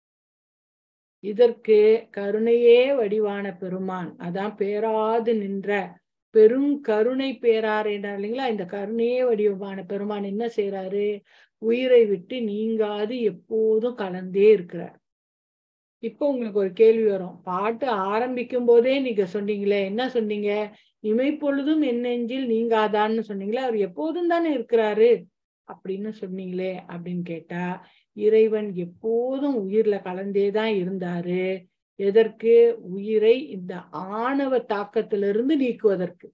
இதற்கு கருணையே வடிவான பெருமான் அதான் பேராது நின்ற பெரும் கருணை பேரார் என்றார் இல்லைங்களா இந்த கருணையே வடிவமான பெருமான் என்ன செய்யறாரு உயிரை விட்டு நீங்காது எப்போதும் கலந்தே இருக்கிறார் இப்போ உங்களுக்கு ஒரு கேள்வி வரும் பாட்டு ஆரம்பிக்கும் போதே நீங்க சொன்னீங்களே என்ன சொன்னீங்க இமைப்பொழுதும் என் நெஞ்சில் நீங்காதான்னு சொன்னீங்களே அவர் எப்போதும் தானே இருக்கிறாரு அப்படின்னு சொன்னீங்களே அப்படின்னு கேட்டா இறைவன் எப்போதும் உயிர்ல கலந்தேதான் இருந்தாரு எதற்கு உயிரை இந்த ஆணவ தாக்கத்திலிருந்து நீக்குவதற்கு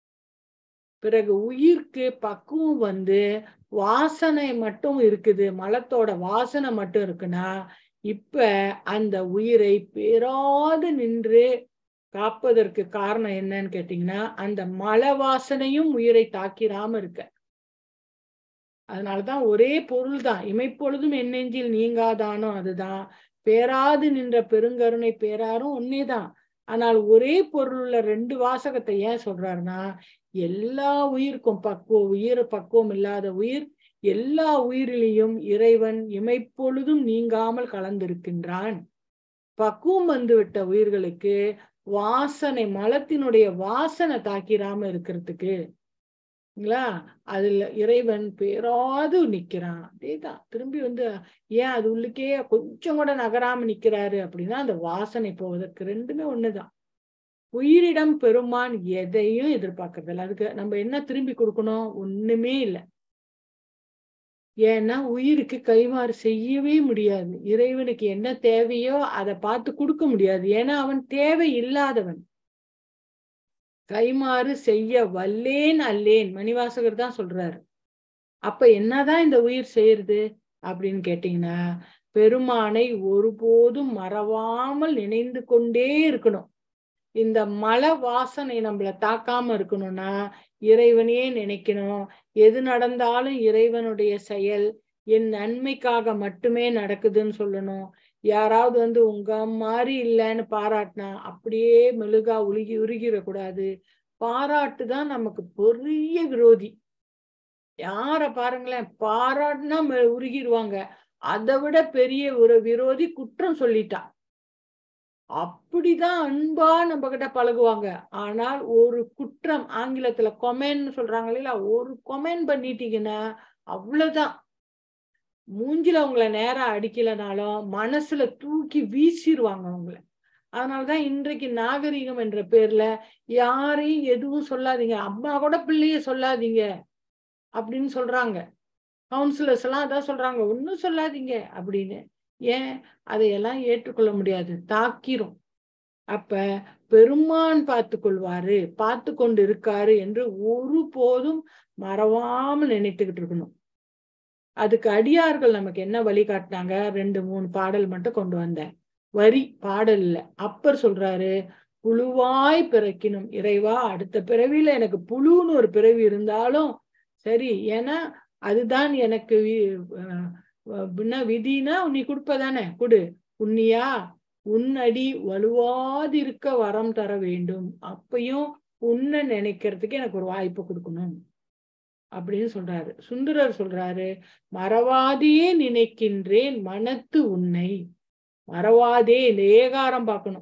பிறகு உயிர்க்கு பக்குவம் வந்து வாசனை மட்டும் இருக்குது மலத்தோட வாசனை மட்டும் இருக்குன்னா இப்ப அந்த உயிரை பேராது நின்று காப்பதற்கு காரணம் என்னன்னு கேட்டீங்கன்னா அந்த மல வாசனையும் உயிரை தாக்கிராம இருக்க அதனாலதான் ஒரே பொருள் தான் இமைப்பொழுதும் என் நெஞ்சில் நீங்காதானோ அதுதான் பேராது நின்ற பெருங்கருணை பேராரும் ஒன்னேதான் ஆனால் ஒரே பொருளுள்ள ரெண்டு வாசகத்தை ஏன் சொல்றாருன்னா எல்லா உயிருக்கும் பக்குவம் உயிர் பக்குவம் இல்லாத உயிர் எல்லா உயிரிலையும் இறைவன் இமைப்பொழுதும் நீங்காமல் கலந்திருக்கின்றான் பக்குவம் வந்துவிட்ட உயிர்களுக்கு வாசனை மலத்தினுடைய வாசனை தாக்கிராம இருக்கிறதுக்கு அதுல இறைவன் பேராது நிக்கிறான் அதேதான் திரும்பி வந்து ஏன் அது உள்ளுக்கே கொஞ்சம் கூட நகராம நிக்கிறாரு அப்படின்னா அந்த வாசனை போவதற்கு ரெண்டுமே ஒண்ணுதான் உயிரிடம் பெருமான் எதையும் எதிர்பார்க்கறது இல்லை அதுக்கு நம்ம என்ன திரும்பி கொடுக்கணும் ஒண்ணுமே இல்லை ஏன்னா உயிருக்கு கைமாறு செய்யவே முடியாது இறைவனுக்கு என்ன தேவையோ அதை பார்த்து கொடுக்க முடியாது ஏன்னா அவன் தேவை இல்லாதவன் கைமாறு செய்ய வல்லேன் அல்லேன் மணிவாசகர் தான் சொல்றாரு அப்ப என்னதான் இந்த உயிர் செய்யறது அப்படின்னு கேட்டீங்கன்னா பெருமானை ஒருபோதும் மறவாமல் நினைந்து கொண்டே இருக்கணும் இந்த மல வாசனை நம்மள தாக்காம இருக்கணும்னா இறைவனையே நினைக்கணும் எது நடந்தாலும் இறைவனுடைய செயல் என் நன்மைக்காக மட்டுமே நடக்குதுன்னு சொல்லணும் யாராவது வந்து உங்க மாதிரி இல்லைன்னு பாராட்டினா அப்படியே மெழுகா உருகி உருகிடக்கூடாது பாராட்டு தான் நமக்கு பெரிய விரோதி யார பாருங்களேன் பாராட்டுனா உருகிடுவாங்க அதை விட பெரிய ஒரு விரோதி குற்றம் சொல்லிட்டா அப்படிதான் அன்பா நம்ம கிட்ட பழகுவாங்க ஆனால் ஒரு குற்றம் ஆங்கிலத்துல கொமென்னு சொல்றாங்க இல்லையா ஒரு கொமென் பண்ணிட்டீங்கன்னா அவ்வளவுதான் மூஞ்சில அவங்கள நேரம் அடிக்கலனாலும் மனசுல தூக்கி வீசிடுவாங்க அவங்கள அதனாலதான் இன்றைக்கு நாகரிகம் என்ற பேர்ல யாரையும் எதுவும் சொல்லாதீங்க அம்மா கூட பிள்ளைய சொல்லாதீங்க அப்படின்னு சொல்றாங்க கவுன்சிலர்ஸ் எல்லாம் அதான் சொல்றாங்க ஒன்னும் சொல்லாதீங்க அப்படின்னு ஏன் அதையெல்லாம் ஏற்றுக்கொள்ள முடியாது தாக்கிரும் அப்ப பெருமான் பார்த்து கொள்வாரு பார்த்து கொண்டு இருக்காரு என்று ஒரு போதும் மறவாமல் நினைத்துக்கிட்டு இருக்கணும் அதுக்கு அடியார்கள் நமக்கு என்ன வழிகாட்டினாங்க ரெண்டு மூணு பாடல் மட்டும் கொண்டு வந்தேன் வரி பாடல் இல்ல அப்பர் சொல்றாரு புழுவாய் பிறக்கினும் இறைவா அடுத்த பிறவியில எனக்கு புழுன்னு ஒரு பிறவி இருந்தாலும் சரி ஏன்னா அதுதான் எனக்கு விதினா நீ கொடுப்பதானே கொடு உன்னியா உன்னடி வலுவாதிருக்க வரம் தர வேண்டும் அப்பையும் உன்னை நினைக்கிறதுக்கு எனக்கு ஒரு வாய்ப்பு கொடுக்கணும் அப்படின்னு சொல்றாரு சுந்தரர் சொல்றாரு மறவாதையே நினைக்கின்றேன் மனத்து உன்னை மறவாதே இந்த ஏகாரம் பார்க்கணும்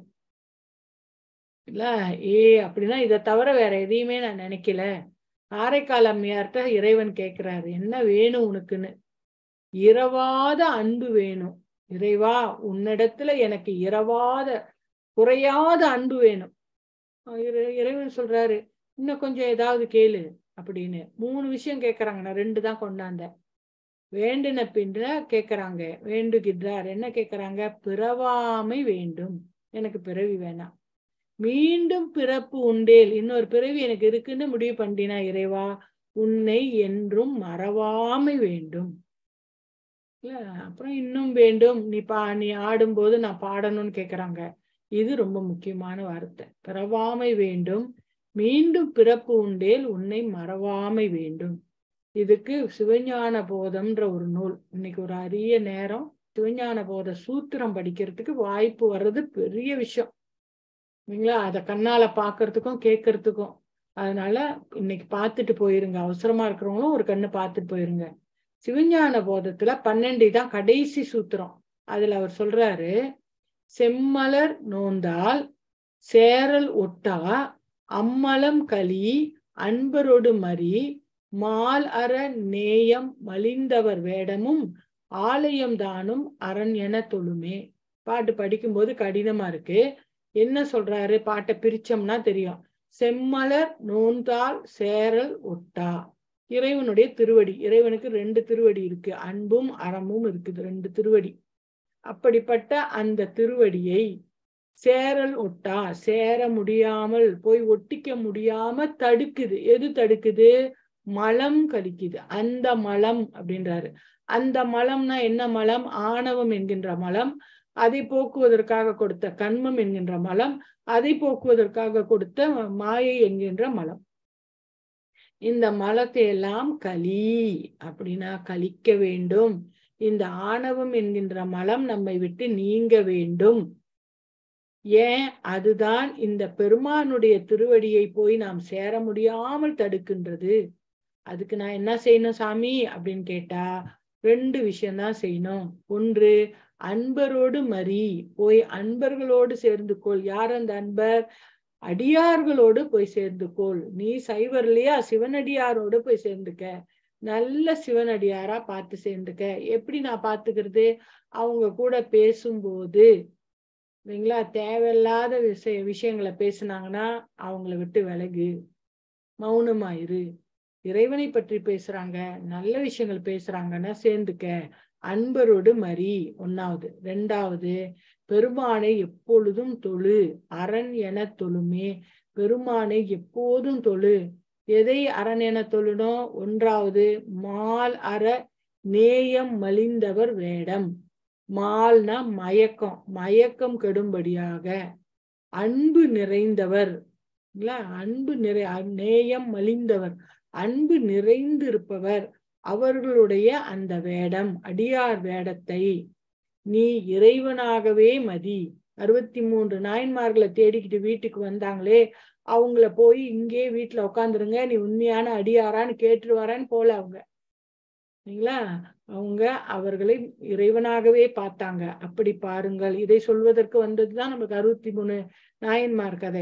இல்ல ஏ அப்படின்னா இதை தவிர வேற எதையுமே நான் நினைக்கல காரைக்கால் அம்மையார்ட்ட இறைவன் கேட்கிறாரு என்ன வேணும் உனக்குன்னு இரவாத அன்பு வேணும் இறைவா உன்னிடத்துல எனக்கு இரவாத குறையாத அன்பு வேணும் இறைவன் சொல்றாரு இன்னும் கொஞ்சம் ஏதாவது கேளு அப்படின்னு மூணு விஷயம் கேக்குறாங்க நான் ரெண்டு தான் கொண்டாந்தேன் வேண்டின பின்ற கேக்குறாங்க வேண்டுகின்றார் என்ன கேக்குறாங்க பிறவாமை வேண்டும் எனக்கு பிறவி வேணாம் மீண்டும் பிறப்பு உண்டேல் இன்னொரு பிறவி எனக்கு இருக்குன்னு முடிவு பண்ணினா இறைவா உன்னை என்றும் மறவாமை வேண்டும் இல்ல அப்புறம் இன்னும் வேண்டும் நீ பா நீ ஆடும்போது நான் பாடணும்னு கேக்குறாங்க இது ரொம்ப முக்கியமான வார்த்தை பிறவாமை வேண்டும் மீண்டும் பிறப்பு உண்டேல் உன்னை மறவாமை வேண்டும் இதுக்கு சிவஞான போதம்ன்ற ஒரு நூல் இன்னைக்கு ஒரு அரிய நேரம் சிவஞான போத சூத்திரம் படிக்கிறதுக்கு வாய்ப்பு வர்றது பெரிய விஷயம் இல்லைங்களா அதை கண்ணால பாக்குறதுக்கும் கேட்கறதுக்கும் அதனால இன்னைக்கு பார்த்துட்டு போயிருங்க அவசரமா இருக்கிறவங்களும் ஒரு கண்ணு பார்த்துட்டு போயிருங்க சிவஞான போதத்துல பன்னெண்டு தான் கடைசி சூத்திரம் அதுல அவர் சொல்றாரு செம்மலர் நோந்தால் சேரல் ஒட்டா அம்மலம் களி அன்பரோடு மறி மால் அற நேயம் மலிந்தவர் வேடமும் ஆலயம் தானும் அரண் என தொழுமே பாட்டு படிக்கும்போது கடினமா இருக்கு என்ன சொல்றாரு பாட்டை பிரிச்சோம்னா தெரியும் செம்மலர் நோந்தால் சேரல் ஒட்டா இறைவனுடைய திருவடி இறைவனுக்கு ரெண்டு திருவடி இருக்கு அன்பும் அறமும் இருக்குது ரெண்டு திருவடி அப்படிப்பட்ட அந்த திருவடியை சேரல் ஒட்டா சேர முடியாமல் போய் ஒட்டிக்க முடியாம தடுக்குது எது தடுக்குது மலம் கழிக்குது அந்த மலம் அப்படின்றாரு அந்த மலம்னா என்ன மலம் ஆணவம் என்கின்ற மலம் அதை போக்குவதற்காக கொடுத்த கண்மம் என்கின்ற மலம் அதை போக்குவதற்காக கொடுத்த மாயை என்கின்ற மலம் இந்த மலத்தை எல்லாம் களி அப்படின்னா கழிக்க வேண்டும் இந்த ஆணவம் என்கின்ற மலம் நம்மை விட்டு நீங்க வேண்டும் ஏன் அதுதான் இந்த பெருமானுடைய திருவடியை போய் நாம் சேர முடியாமல் தடுக்கின்றது அதுக்கு நான் என்ன செய்யணும் சாமி அப்படின்னு கேட்டா ரெண்டு விஷயம்தான் செய்யணும் ஒன்று அன்பரோடு மறி போய் அன்பர்களோடு சேர்ந்து கொள் யார் அந்த அன்பர் அடியார்களோடு போய் சேர்ந்து கொள் நீ சைவர் இல்லையா சிவனடியாரோடு போய் சேர்ந்துக்க நல்ல சிவனடியாரா பார்த்து சேர்ந்துக்க எப்படி நான் பாத்துக்கிறது அவங்க கூட பேசும்போது இல்லைங்களா தேவையில்லாத விஷய விஷயங்களை பேசுனாங்கன்னா அவங்கள விட்டு விலகு மௌனமாயிரு இறைவனை பற்றி பேசுறாங்க நல்ல விஷயங்கள் பேசுறாங்கன்னா சேர்ந்துக்க அன்பரோடு மறி ஒன்னாவது ரெண்டாவது பெருமானை எப்பொழுதும் தொழு அரண் என தொழுமே பெருமானை எப்போதும் தொழு எதை அரண் என தொழணும் ஒன்றாவது மால் அற நேயம் மலிந்தவர் வேடம் மால்னா மயக்கம் மயக்கம் கெடும்படியாக அன்பு நிறைந்தவர் இல்ல அன்பு நிறை நேயம் மலிந்தவர் அன்பு நிறைந்து இருப்பவர் அவர்களுடைய அந்த வேடம் அடியார் வேடத்தை நீ இறைவனாகவே மதி அறுபத்தி மூன்று நாயன்மார்களை தேடிக்கிட்டு வீட்டுக்கு வந்தாங்களே அவங்கள போய் இங்கே வீட்டுல உட்காந்துருங்க நீ உண்மையான அடியாரான்னு கேட்டு வரான்னு போல அவங்க சரிங்களா அவங்க அவர்களை இறைவனாகவே பார்த்தாங்க அப்படி பாருங்கள் இதை சொல்வதற்கு வந்ததுதான் நமக்கு அறுபத்தி மூணு நாயன்மார் கதை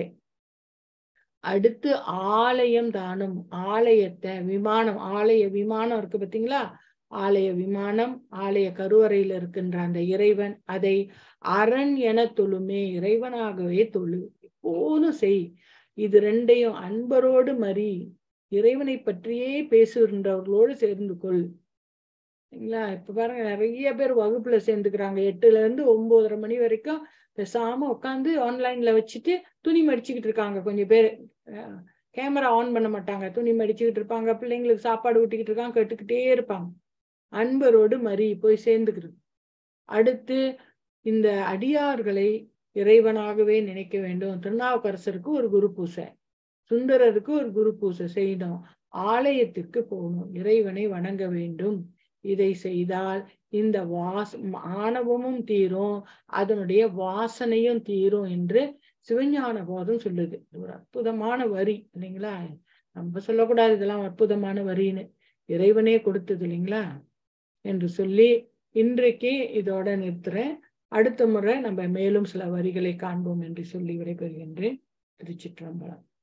அடுத்து ஆலயம் தானும் ஆலயத்தை விமானம் ஆலய விமானம் இருக்கு பார்த்தீங்களா ஆலய விமானம் ஆலய கருவறையில இருக்கின்ற அந்த இறைவன் அதை அரண் என தொழுமே இறைவனாகவே தொழு எப்போதும் செய் இது ரெண்டையும் அன்பரோடு மறி இறைவனை பற்றியே பேசுகின்றவர்களோடு சேர்ந்து கொள் சரிங்களா இப்ப பாருங்க நிறைய பேர் வகுப்புல சேர்ந்துக்கிறாங்க எட்டுல இருந்து ஒன்பதரை மணி வரைக்கும் பேசாம உட்காந்து ஆன்லைன்ல வச்சுட்டு துணி மடிச்சுக்கிட்டு இருக்காங்க கொஞ்சம் பேர் கேமரா ஆன் பண்ண மாட்டாங்க துணி மடிச்சுக்கிட்டு இருப்பாங்க பிள்ளைங்களுக்கு சாப்பாடு ஊட்டிக்கிட்டு இருக்காங்க கேட்டுக்கிட்டே இருப்பாங்க அன்பரோடு மறி போய் சேர்ந்துக்கிறது அடுத்து இந்த அடியார்களை இறைவனாகவே நினைக்க வேண்டும் திருநாவுக்கரசருக்கு ஒரு குரு பூசை சுந்தரருக்கு ஒரு குரு பூசை செய்யணும் ஆலயத்திற்கு போகணும் இறைவனை வணங்க வேண்டும் இதை செய்தால் இந்த வாஸ் ஆணவமும் தீரும் அதனுடைய வாசனையும் தீரும் என்று சிவஞான போதம் சொல்லுது ஒரு அற்புதமான வரி இல்லைங்களா நம்ம சொல்லக்கூடாது இதெல்லாம் அற்புதமான வரின்னு இறைவனே கொடுத்தது இல்லைங்களா என்று சொல்லி இன்றைக்கு இதோட நிறுத்துறேன் அடுத்த முறை நம்ம மேலும் சில வரிகளை காண்போம் என்று சொல்லி விடைபெறுகின்றேன் திருச்சிற்றம்பலம்